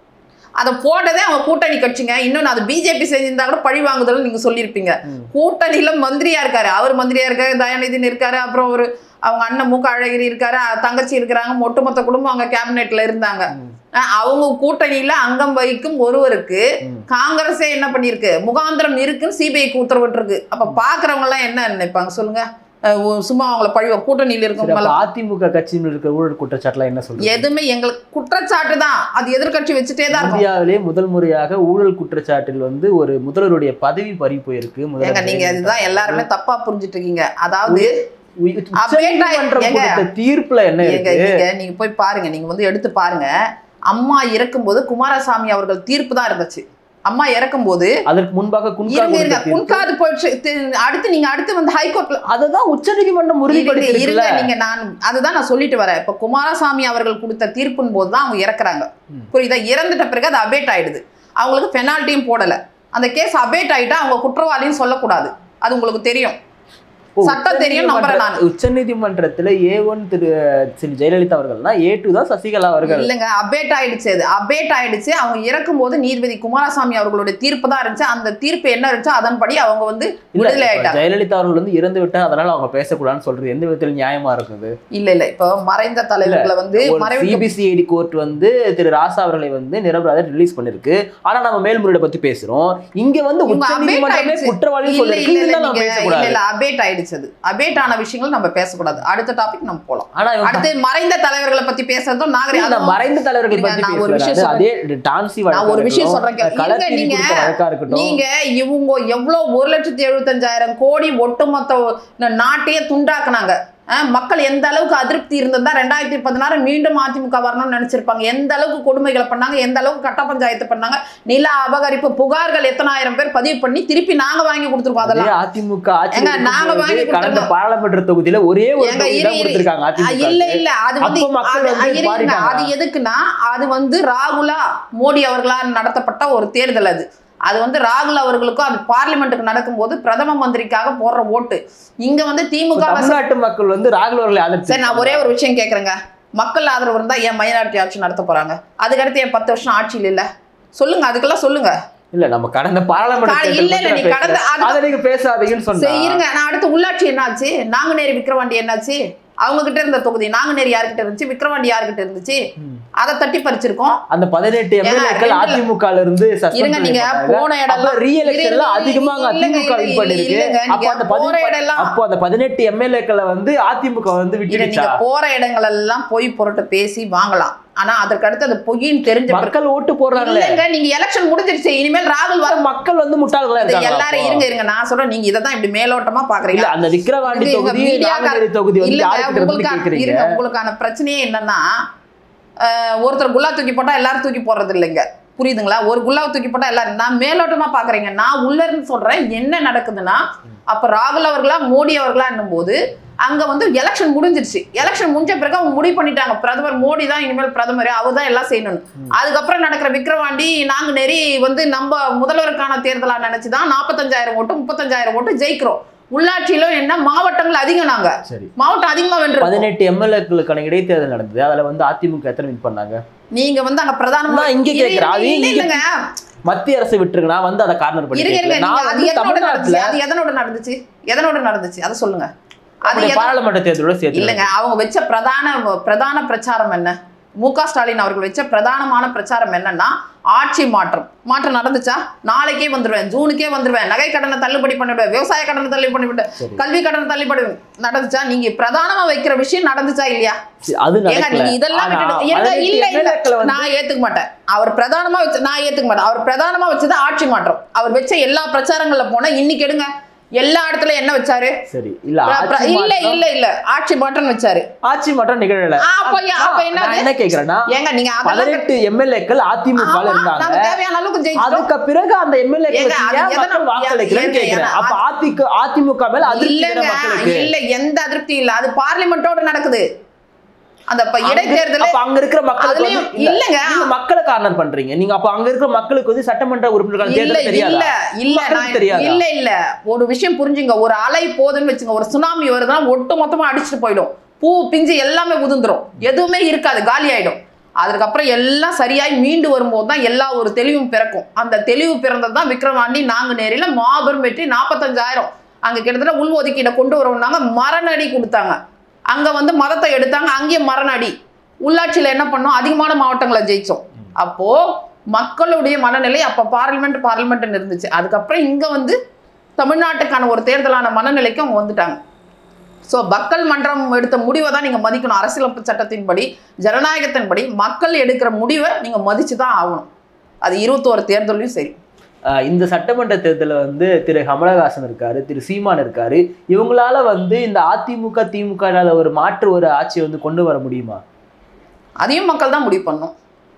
அதை போட்டதே அவங்க கூட்டணி கட்சிங்க இன்னொன்று அது பிஜேபி செஞ்சிருந்தா கூட பழி வாங்குதல் நீங்க சொல்லியிருப்பீங்க ம். கூட்டணியில மந்திரியா இருக்காரு அவர் மந்திரியா இருக்காரு தயாநிதினு இருக்காரு அப்புறம் ஒரு அவங்க அண்ணன் மூக்க அழகிரி இருக்காரு அஹ் தங்கச்சி இருக்கிறாங்க ஒட்டுமொத்த குடும்பம் அவங்க கேபினெட்ல இருந்தாங்க அஹ் அவங்க கூட்டணியில அங்கம் வகிக்கும் ஒருவருக்கு ம். காங்கிரஸே என்ன பண்ணிருக்கு முகாந்திரம் இருக்குன்னு சிபிஐக்கு உத்தரவிட்டிருக்கு அப்ப பாக்குறவங்க எல்லாம் என்ன நினைப்பாங்க சொல்லுங்க அஹ் ஒ- சும்மா அவங்கள பழி கூட்டணியில சரி, இருக்கவங்க அப்ப அதிமுக கட்சியில் இருக்கிற ஊழல் குற்றச்சாட்டுலாம் என்ன சொல்றது எதுவுமே எங்களுக்கு குற்றச்சாட்டு தான் அது எதிர்க்கட்சி வச்சுட்டே தான் இருக்கும் இந்தியாவிலே முதல் முறையாக ஊழல் குற்றச்சாட்டில் வந்து ஒரு முதல்வருடைய பதவி பறி போயிருக்கு ஏங்க முதல்வர் நீங்க அதுதான் எல்லாருமே தப்பா புரிஞ்சுட்டு இருக்கீங்க அதாவது உ- உச்சநீதிமன்றம் ஏங்க. கொடுத்த தீர்ப்புல என்ன எங்க இருக்கு நீங்க நீங்க போய் பாருங்க நீங்க வந்து எடுத்து பாருங்க அம்மா இறக்கும்போது குமாரசாமி அவர்கள் தீர்ப்பு தான் இருந்துச்சு அம்மா இறக்கும்போது அதற்கு முன்பாக குன்கா இருங்க இருங்க கொடுத்த தீர்ப்பு. குன்காது போயிடுச்சு தி- அடுத்து நீங்க அடுத்து வந்து ஹைகோர்ட்ல அததான் உச்சநீதிமன்றம் இருங்க உறுதிப்படுத்தி இருங்க நீங்க நான் அதுதான் நான் சொல்லிட்டு வரேன் இப்ப குமாரசாமி அவர்கள் கொடுத்த தீர்ப்பின் போது தான் அவங்க இறக்குறாங்க ம். புரியுதா இறந்துட்ட பிறகு அது அபேட் ஆயிடுது அவங்களுக்கு பெனால்ட்டியும் போடல அந்த கேஸ் அபேட் ஆயிட்டா அவங்க குற்றவாளின்னு சொல்லக்கூடாது அது உங்களுக்கு தெரியும் சட்டம் தெரியும், நம்புறேன் நான். உச்சநீதிமன்றத்துல ஏ ஒன் திரு திரு ஜெயலலிதா அவர்கள்னா ஏ டூ தான் சசிகலா அவர்கள் இல்லைங்க அபேட் ஆயிடுச்சு அது அபேட் ஆயிடுச்சு அவங்க இறக்கும்போது நீதிபதி குமாரசாமி அவர்களுடைய தீர்ப்பு தான் இருந்துச்சு அந்த தீர்ப்பு என்ன இருந்துச்சோ அதன்படி அவங்க வந்து இல்ல விடுதலை இப்ப ஆயிட்டாங்க ஜெயலலிதா அவர்கள் வந்து இறந்து விட்டா அதனால அவங்க பேசக்கூடாதுன்னு சொல்றது எந்த விதத்தில் நியாயமா இருக்குது இல்ல இல்ல இப்போ மறைந்த தலைவர்களை வந்து மறைவு சிபிசிஐடி கோர்ட் வந்து திரு ராசா அவர்களை வந்து நிரபராத ரிலீஸ் பண்ணிருக்கு ஆனா நம்ம மேல்முறையீடு பத்தி பேசுறோம் இங்க வந்து இவங்க உச்சநீதிமன்றமே update ஆயிடுச்சு. குற்றவாளி இல்ல சொல்லிருக்கு இல்ல இல்ல இதுதான் நம்ம நீங்க இல்ல பேசக்கூடாது இல்ல அபேட் ஆயிடுச்சு அது அபேட் ஆன விஷயங்கள் நம்ம பேசக்கூடாது அடுத்த டாபிக் நம்ம போலாம் ஆனா இவங்க அடுத்து மறைந்த தலைவர்களை பத்தி பேசுறதும் நாகரிகம் இல்ல, அதுவும் மறைந்த தலைவர்கள் இருங்க, பத்தி நான் ஒரு விஷயம் பேசுறாரு சொல்றேன். அதே டான்சி நான் ஒரு விஷயம் சொல்றேன் கேளு. வழக்கா இருங்க, இருக்கட்டும் நீங்க- களத்தில் வழக்கா இருக்கட்டும் நீங்க இவங்க எவ்வளவு ஒரு லட்சத்தி எழுபத்தஞ்சாயிரம் கோடி ஒட்டுமொத்த ந- நாட்டையே துண்டாக்குனாங்க அஹ், மக்கள் எந்த அளவுக்கு அதிருப்தி இருந்திருந்தா ரெண்டாயிரத்தி பதினாறு மீண்டும் அதிமுக வரணும்னு நினைச்சிருப்பாங்க எந்த அளவுக்கு கொடுமைகளை பண்ணாங்க எந்த அளவுக்கு கட்ட பஞ்சாயத்து பண்ணாங்க நில அபகரிப்பு புகார்கள் எத்தனாயிரம் பேர் பதிவு பண்ணி திருப்பி நாங்க வாங்கி கொடுத்துருக்கோம் அதே அதெல்லாம் அதிமுக ஆட்சி ஏங்க, நாங்க வாங்கி கடந்த கொடுத்திருந்தோம். பாராளுமன்ற தொகுதியில ஒரே ஒரு ஏங்க, தொகுதி இரு, தான் இரு. கொடுத்திருக்காங்க அஹ், அதிமுக இல்ல இல்ல அது வந்து அப்போ மக்கள் அது- வந்து இருங்க, மாறிட்டாங்க. அது எதுக்குன்னா அது வந்து ராகுலா மோடி அவர்களால் நடத்தப்பட்ட ஒரு தேர்தல் அது அது வந்து ராகுல் அவர்களுக்கும் அது பார்லிமெண்ட்டுக்கு நடக்கும்போது பிரதம மந்திரிக்காக போடுற ஓட்டு இங்க வந்து திமுக வச- தமிழ்நாட்டு மக்கள் வந்து ராகுல் அவர்களை ஆதரிச்சு சரி நான் ஒரே ஒரு விஷயம் கேக்குறேங்க மக்கள் ஆதரவு இருந்தா ஏன் மைனாரிட்டி ஆட்சி நடத்த போறாங்க அதுக்கடுத்து ஏன் பத்து வருஷம் ஆட்சியில் இல்ல சொல்லுங்க அதுக்கெல்லாம் சொல்லுங்க இல்ல நம்ம கடந்த பாராளுமன்ற கா- தேர்தல் இல்ல, இல்ல, பத்தி நீ நான் கடந்த- பேசுறேன். அது- அதை நீங்க பேசாதீங்கன்னு சரி சொன்னா இருங்க நான் அடுத்து உள்ளாட்சி என்னாச்சு நாங்குநேரி விக்கிரவாண்டி என்னாச்சு அவங்க கிட்ட இருந்த தொகுதி நாங்குநேரி யார்கிட்ட இருந்துச்சு விக்கிரவாண்டி யார்கிட்ட இருந்துச்சு ம். அதை தட்டி பறிச்சிருக்கோம் அந்த பதினெட்டு எம்எல்ஏக்கள் ரெண்டுல- அதிமுக ல இருந்து suspend இருங்க நீங்க பண்ணப்பட்டாங்க. போன அப்ப இடம் ரீஎலெக்ஷன்ல அதிகமா அங்க அதிமுக வின் பண்ணிருக்கு அப்போ அந்த போற பதினெட்டு இடம்லாம் அப்போ அந்த பதினெட்டு எம்எல்ஏக்களை வந்து அதிமுக வந்து இல்ல விட்டுடுச்சா நீங்க போற இடங்கள் எல்லாம் பொய் பொருட்டு பேசி வாங்கலாம் ஆனா அதற்கு அடுத்து அது பொய்ன்னு தெரிஞ்ச பிறகு மக்கள் ஓட்டு போடுறாங்களே இல்லைங்க நீங்க எலெக்ஷன் முடிஞ்சிருச்சு இனிமேல் ராகுல் வர மக்கள் வந்து முட்டாள்களா இது இருக்காங்க எல்லாரும் இருங்க இருங்க நான் சொல்றேன் நீங்க இதை தான் இப்படி மேலோட்டமா இல்ல பாக்குறீங்க அந்த விக்கிரவாண்டி இது இவங்க தொகுதி media நாங்குநேரி தொகுதி வந்து இல்லங்க யாருக்கிட்ட இருந்து உங்களுக்கான கேக்குறீங்க இருங்க உங்களுக்கான பிரச்சனையே என்னன்னா அஹ், ஒருத்தர் குல்லா தூக்கி போட்டா எல்லாரும் தூக்கி போடுறது இல்லைங்க புரியுதுங்களா ஒரு குல்லாவை தூக்கி போட்டா எல்லாரும் நான் மேலோட்டமா பாக்குறீங்க நான் உள்ள இருந்து சொல்றேன் என்ன நடக்குதுன்னா அப்ப ராகுல் அவர்களா மோடி அவர்களா போது அங்க வந்து எலெக்ஷன் முடிஞ்சிருச்சு எலெக்ஷன் முடிஞ்ச பிறகு அவங்க முடிவு பண்ணிட்டாங்க பிரதமர் மோடி தான் இனிமேல் பிரதமர் அவர் தான் எல்லாம் செய்யணும் அதுக்கப்புறம் நடக்கிற விக்கிரவாண்டி நாங்குநேரி வந்து நம்ம முதல்வருக்கான தேர்தலா நினைச்சுதான் நாற்பத்தஞ்சாயிரம் ஓட்டு முப்பத்தஞ்சாயிரம் ஓட்டு ஜெயிக்கிறோம் உள்ளாட்சியிலும் என்ன மாவட்டங்கள் அதிகம் நாங்க சரி மாவட்டம் அதிகமா வென்று பதினெட்டு எம்எல்ஏக்களுக்கான இடைத்தேர்தல் நடந்தது அதுல வந்து அதிமுக எத்தனை வின் பண்ணாங்க நீங்க வந்து அங்க பிரதானமா நான் இங்க இரு- கேக்குறேன். அது இல்ல, இங்க- இல்லைங்க மத்திய அரசு விட்டுருங்க நான் வந்து அதை கார்னர் பண்ணி இருங்க இருங்க கேட்கல. நீங்க நான் அது வந்து எதனோட தமிழ்நாட்டுல நடந்துச்சு அது எதனோட நடந்துச்சு எதனோட நடந்துச்சு அதை சொல்லுங்க அது நம்முடைய எதனோட- பாராளுமன்ற தேர்தலோட சேர்த்து இல்லைங்க அவங்க வச்ச பிரதான பிரதான பிரச்சாரம் என்ன மு க ஸ்டாலின் அவர்கள் வச்ச பிரதானமான பிரச்சாரம் என்னன்னா ஆட்சி மாற்றம் மாற்றம் நடந்துச்சா நாளைக்கே வந்துருவேன் ஜூனுக்கே வந்துருவேன் நகை கடனை தள்ளுபடி பண்ணிவிடுவேன் விவசாய கடனை தள்ளுபடி பண்ணிவிடுவேன் சரி. கல்வி கடனை தள்ளுபடி நடந்துச்சா நீங்க பிரதானமா வைக்கிற விஷயம் நடந்துச்சா இல்லையா சரி, அது ஏங்க நடக்கல நீங்க இதெல்லாம் ஆனா, விட்டுட்டு இருங்க, பதினெட்டு இல்ல இல்ல MLA க்களை வந்து நான் ஏத்துக்க மாட்டேன் அவர் பிரதானமா வச்சு நான் ஏத்துக்க மாட்டேன் அவர் பிரதானமா வச்சது ஆட்சி மாற்றம் அவர் வச்ச எல்லா பிரச்சாரங்கள்ல போனா இன்னைக்கு எடுங்க எல்லா இடத்துல என்ன வச்சாரு சரி இல்ல பிர- பிர- ஆட்சி இல்ல மாற்றம் இல்ல இல்ல ஆட்சி மாற்றம் வச்சாரு ஆட்சி மாற்றம் நிகழல ஆ, அப்ப ஏன்- அப்ப நான் என்னது என்ன கேக்குறேன்னா ஏங்க நீங்க அதெல்லாம் பதினெட்டு எம்எல்ஏக்கள் அதிமுக ஆமா, இருந்தாங்க நாங்க தேவையான அளவுக்கு ஜெயிச்சிட்டோம் அதுக்கு பிறகு அந்த எம்எல்ஏ ஏங்க, அது எதனா- மக்கள் வாக்களிக்கிறேன்னு ஏங்க, கேக்குறேன் ஏங்க, அப்ப அதிமுக அதிமுக மேல அதிருப்தி இல்லங்க தானே மக்களுக்கு இல்ல எந்த அதிருப்தி இல்ல அது பார்லிமெண்டோட நடக்குது அந்த இப்ப இடைத்தேர்தல் அப்ப அங்க இருக்கிற மக்களுக்கு அதுலயும் வந்து இல்ல, இல்லங்க நீங்க மக்களை காரணம் பண்றீங்க நீங்க அப்ப அங்க இருக்கிற மக்களுக்கு வந்து சட்டமன்ற உறுப்பினர்கள் இல்ல தேர்தல் இல்ல தெரியாதா இல்ல மக்களுக்கு நான் தெரியாதா? இல்ல இல்ல ஒரு விஷயம் புரிஞ்சுங்க ஒரு அலை போதுன்னு வச்சுங்க ஒரு சுனாமி வருதுன்னா ஒட்டு மொத்தமா அடிச்சுட்டு போயிடும் பூ பிஞ்சு எல்லாமே உதிர்ந்துரும் எதுவுமே இருக்காது காலி ஆயிடும் அதுக்கப்புறம் எல்லாம் சரியாய் மீண்டு வரும்போது தான் எல்லா ஒரு தெளிவும் பிறக்கும் அந்த தெளிவு பிறந்தது தான் விக்ரவாண்டி நாங்குநேரியில மாபெரும் வெற்றி நாற்பத்தஞ்சாயிரம் அங்க கிட்டத்தட்ட உள் ஒதுக்கீடை கொண்டு வரவுனாங்க மரணடி கொடுத்தாங்க அங்க வந்து மதத்தை எடுத்தாங்க அங்கேயும் மரணடி உள்ளாட்சியில என்ன பண்ணோம் அதிகமான மாவட்டங்களை ஜெயிச்சோம் அப்போ மக்களுடைய மனநிலை அப்ப பார்லிமெண்ட் பார்லிமெண்ட் இருந்துச்சு அதுக்கப்புறம் இங்க வந்து தமிழ்நாட்டுக்கான ஒரு தேர்தலான மனநிலைக்கு அவங்க வந்துட்டாங்க ஸோ மக்கள் மன்றம் எடுத்த முடிவை தான் நீங்கள் மதிக்கணும் அரசியலமைப்பு சட்டத்தின்படி ஜனநாயகத்தின்படி மக்கள் எடுக்கிற முடிவை நீங்கள் மதிச்சு தான் ஆகணும் அது இருபத்தோரு தேர்தலையும் சரி ஆஹ் இந்த சட்டமன்ற தேர்தலில் வந்து திரு கமலஹாசன் இருக்காரு திரு சீமான் இருக்காரு இவங்களால வந்து இந்த அதிமுக திமுக னால ஒரு மாற்று ஒரு ஆட்சியை வந்து கொண்டு வர முடியுமா அதையும் மக்கள் தான் முடிவு பண்ணணும்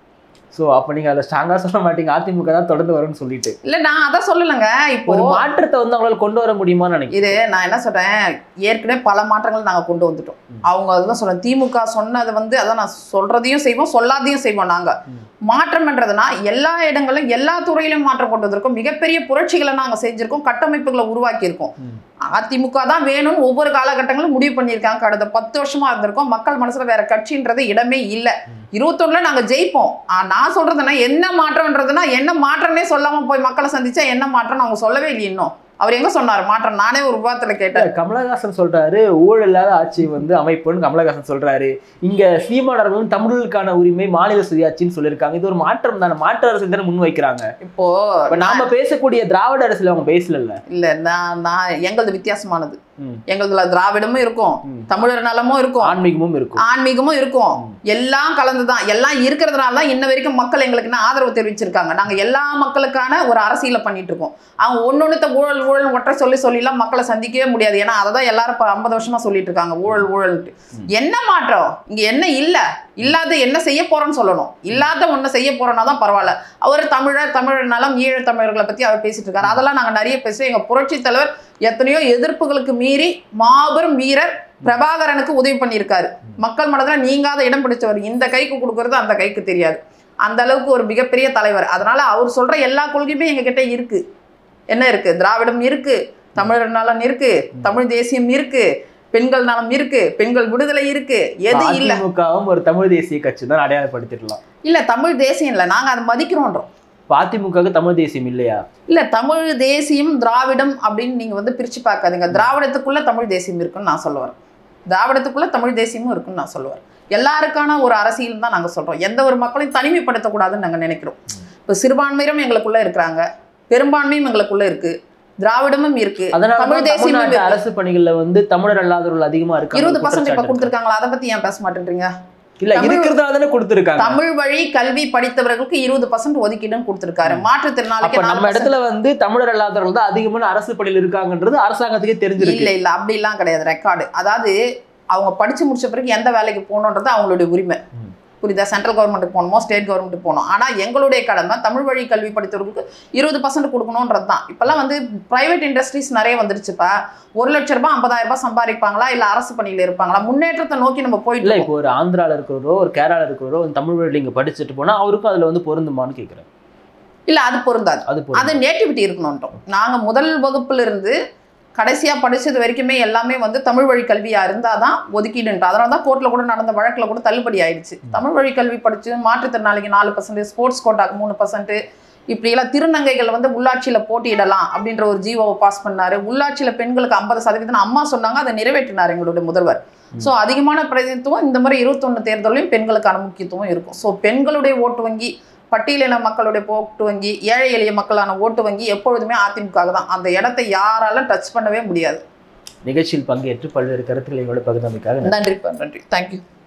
சோ அப்ப நீங்க அதை ஸ்ட்ராங்கா சொல்ல மாட்டீங்க அதிமுக தான் தொடர்ந்து வரும்னு சொல்லிட்டு இல்லை நான் அதை சொல்லலைங்க இப்போ ஒரு மாற்றத்தை வந்து அவங்களால கொண்டு வர முடியுமான்னு நினைக்கிறேன் இது நான் என்ன சொல்றேன் ஏற்கனவே பல மாற்றங்கள் நாங்கள் கொண்டு வந்துட்டோம் ம். அவங்க அதுதான் சொல்றேன் திமுக சொன்னது வந்து அதான் நான் சொல்றதையும் செய்வோம் சொல்லாதையும் செய்வோம் நாங்க ம். மாற்றம்ன்றதுனா எல்லா இடங்களும் எல்லா துறையிலும் மாற்றம் கொண்டு வந்திருக்கோம் மிகப்பெரிய புரட்சிகளை நாங்க செஞ்சிருக்கோம் கட்டமைப்புகளை உருவாக்கி இருக்கோம் ம். அதிமுக தான் வேணும்னு ஒவ்வொரு காலகட்டங்களும் முடிவு பண்ணியிருக்காங்க கடந்த பத்து வருஷமா இருந்திருக்கோம் மக்கள் மனசுல வேற கட்சின்றது இடமே இல்லை இருபத்தொன்னுல நாங்க ஜெயிப்போம் ஆ, நான் சொல்றதுன்னா என்ன மாற்றம்ன்றதுன்னா என்ன மாற்றம்னே சொல்லாம போய் மக்களை சந்திச்சா என்ன மாற்றம்னு அவங்க சொல்லவே இல்லை இன்னும் அவர் எங்க சொன்னார் மாற்றம் நானே ஒரு விவாதத்துல கேட்டேன் கமலஹாசன் சொல்றாரு ஊழல் இல்லாத ஆட்சி வந்து அமைப்புன்னு கமலஹாசன் சொல்றாரு இங்க சீமானவர்கள் வந்து தமிழுக்கான உரிமை மாநில சுயாட்சின்னு சொல்லியிருக்காங்க இது ஒரு மாற்றம் தானே மாற்று அரசு தானே முன் வைக்கிறாங்க இப்போ இப்ப நாம பேசக்கூடிய திராவிட அரசுல அவங்க பேசல இல்ல நான் நான் எங்களது வித்தியாசமானது ம். எங்களதுல திராவிடமும் இருக்கும் ம். தமிழர் நலமும் இருக்கும் ஆன்மீகமும் இருக்கும் ஆன்மீகமும் இருக்கும் ம். எல்லாம் கலந்துதான் எல்லாம் இருக்கிறதுனால தான் இன்ன வரைக்கும் மக்கள் எங்களுக்கு என்ன ஆதரவு தெரிவிச்சிருக்காங்க நாங்க எல்லா மக்களுக்கான ஒரு அரசியலை பண்ணிட்டு இருக்கோம் அவங்க ஒன்னொன்னுத்த ஊழல் ஊழல் ஒற்றை சொல்லி சொல்லிலாம் மக்களை சந்திக்கவே முடியாது ஏன்னா அதை தான் எல்லாரும் இப்போ ஐம்பது வருஷமா சொல்லிட்டு இருக்காங்க ஊழல் ஊழல்ட்டு ம். என்ன மாற்றம் இங்க என்ன இல்ல இல்லாத என்ன செய்ய போறோம்னு சொல்லணும் இல்லாத ஒண்ணு செய்ய போறோம்னா தான் பரவாயில்ல அவர் தமிழர் தமிழர் நலம் ஈழத் தமிழர்களை பத்தி அவர் பேசிட்டு இருக்காரு அதெல்லாம் நாங்க நிறைய பேசுறோம் எங்க புரட்சி தலைவர் எத்தனையோ எதிர்ப்புகளுக்கு மீறி மாபெரும் வீரர் பிரபாகரனுக்கு உதவி பண்ணியிருக்காரு மக்கள் மனதில் நீங்காத இடம் பிடிச்சவர் இந்த கைக்கு கொடுக்கறது அந்த கைக்கு தெரியாது அந்த அளவுக்கு ஒரு மிகப்பெரிய தலைவர் அதனால அவர் சொல்ற எல்லா கொள்கையுமே எங்க கிட்ட இருக்கு என்ன இருக்கு திராவிடம் இருக்கு தமிழர் நலன் இருக்கு தமிழ் தேசியம் இருக்கு பெண்கள் நலம் இருக்கு பெண்கள் விடுதலை இருக்கு எது இல்ல அதிமுகவும் ஒரு தமிழ் தேசிய கட்சி தான் அடையாளப்படுத்திடலாம் இல்ல தமிழ் தேசியம் இல்ல நாங்க அதை மதிக்கிறோன்றோம் இப்ப அதிமுகவுக்கு தமிழ் தேசியம் இல்லையா இல்ல தமிழ் தேசியம் திராவிடம் அப்படின்னு நீங்க வந்து பிரிச்சு பார்க்காதீங்க திராவிடத்துக்குள்ள தமிழ் தேசியம் இருக்குன்னு நான் சொல்ல வரேன் திராவிடத்துக்குள்ள தமிழ் தேசியமும் இருக்குன்னு நான் சொல்லுவேன் எல்லாருக்கான ஒரு அரசியல் தான் நாங்க சொல்றோம் எந்த ஒரு மக்களையும் தனிமைப்படுத்தக்கூடாதுன்னு நாங்க நினைக்கிறோம் இப்போ சிறுபான்மையினரும் எங்களுக்குள்ள இருக்கிறாங்க பெரும்பான்மையும் எங்களுக்குள்ள இருக்கு திராவிடமும் இருக்கு அதனால தமிழ் தான் தேசியமும் தமிழ்நாட்டு இருக்கு. அரசு பணிகள்ல வந்து தமிழர் அல்லாதவர்கள் அதிகமா இருக்காங்க இருபது பர்சன்ட் இப்ப குற்றச்சாட்டு இருக்கு. கொடுத்துருக்காங்களா அதை பத்தி ஏன் பேச மாட்டேன்றீங்க இல்ல தமிழ் இருக்கிறதால தானே கொடுத்துருக்காங்க தமிழ் வழி கல்வி படித்தவர்களுக்கு இருபது பர்சன்ட் ஒதுக்கீடுன்னு கொடுத்துருக்காரு அப்ப மாற்றுத்திறனாளிக்கு நம்ம 4% இடத்துல வந்து தமிழர் அல்லாதவர்கள் தான் அதிகமான அரசு பணியில் இருக்காங்கன்றது அரசாங்கத்துக்கே தெரிஞ்சிருக்கு இல்ல இல்ல அப்படிலாம் கிடையாது ரெக்கார்டு அதாவது அவங்க படிச்சு முடிச்ச பிறகு எந்த வேலைக்கு போகணுன்றது அவங்களுடைய உரிமை ம். புரியுதா சென்ட்ரல் கவர்மெண்ட்டுக்கு போகணுமோ ஸ்டேட் கவர்மெண்ட்டுக்கு போகணும் ஆனா எங்களுடைய கடமை தமிழ் வழி கல்வி படித்தவர்களுக்கு இருபது பர்சன்ட் கொடுக்கணுன்றது தான் இப்பெல்லாம் வந்து பிரைவேட் இண்டஸ்ட்ரீஸ் நிறைய வந்துருச்சுப்பா ஒரு லட்ச ரூபாய் ஐம்பதாயிரம் ரூபாய் சம்பாதிப்பாங்களா இல்ல அரசு பணியில இருப்பாங்களா முன்னேற்றத்தை நோக்கி நம்ம போயிட்டு இல்ல இருக்கோம். இப்போ ஒரு ஆந்திரால இருக்கிறவரோ ஒரு கேரளால இருக்கிறவரோ வந்து தமிழ் வழியில இங்க படிச்சுட்டு போனா அவருக்கும் அதுல வந்து பொருந்துமான்னு கேக்குறேன் இல்ல அது பொருந்தாது அது அது பொருந்தும். நேட்டிவிட்டி இருக்கணும்ன்றோம் நாங்க முதல் வகுப்புல இருந்து கடைசியா படிச்சது வரைக்குமே எல்லாமே வந்து தமிழ் வழி கல்வியா இருந்தாதான் ஒதுக்கீடுன்ற அதனால தான் கோர்ட்ல கூட நடந்த வழக்குல கூட தள்ளுபடி ஆயிடுச்சு தமிழ் வழி கல்வி படிச்சு மாற்றுத்திறனாளிக்கு நாலு பர்சன்ட் ஸ்போர்ட்ஸ் கோட்டாக்கு மூணு பர்சன்ட் இப்படி எல்லாம் திருநங்கைகள் வந்து உள்ளாட்சியில போட்டியிடலாம் அப்படின்ற ஒரு ஜீவோவை பாஸ் பண்ணாரு உள்ளாட்சியில பெண்களுக்கு ஐம்பது சதவீதம் அம்மா சொன்னாங்க அதை நிறைவேற்றினார் எங்களுடைய முதல்வர் ஸோ அதிகமான பிரதிநிதித்துவம் இந்த மாதிரி இருபத்தொன்னு தேர்தலையும் பெண்களுக்கான முக்கியத்துவம் இருக்கும் ஸோ பெண்களுடைய ஓட்டு வங்கி பட்டியலின மக்களுடைய ஓட்டு வங்கி ஏழை எளிய மக்களான ஓட்டு வங்கி எப்பொழுதுமே அதிமுக தான் அந்த இடத்தை யாராலும் டச் பண்ணவே முடியாது நிகழ்ச்சியில் பங்கேற்று பல்வேறு கருத்துக்களை எங்களோட பகிர்ந்தமைக்காக நன்றி நன்றி தேங்க்யூ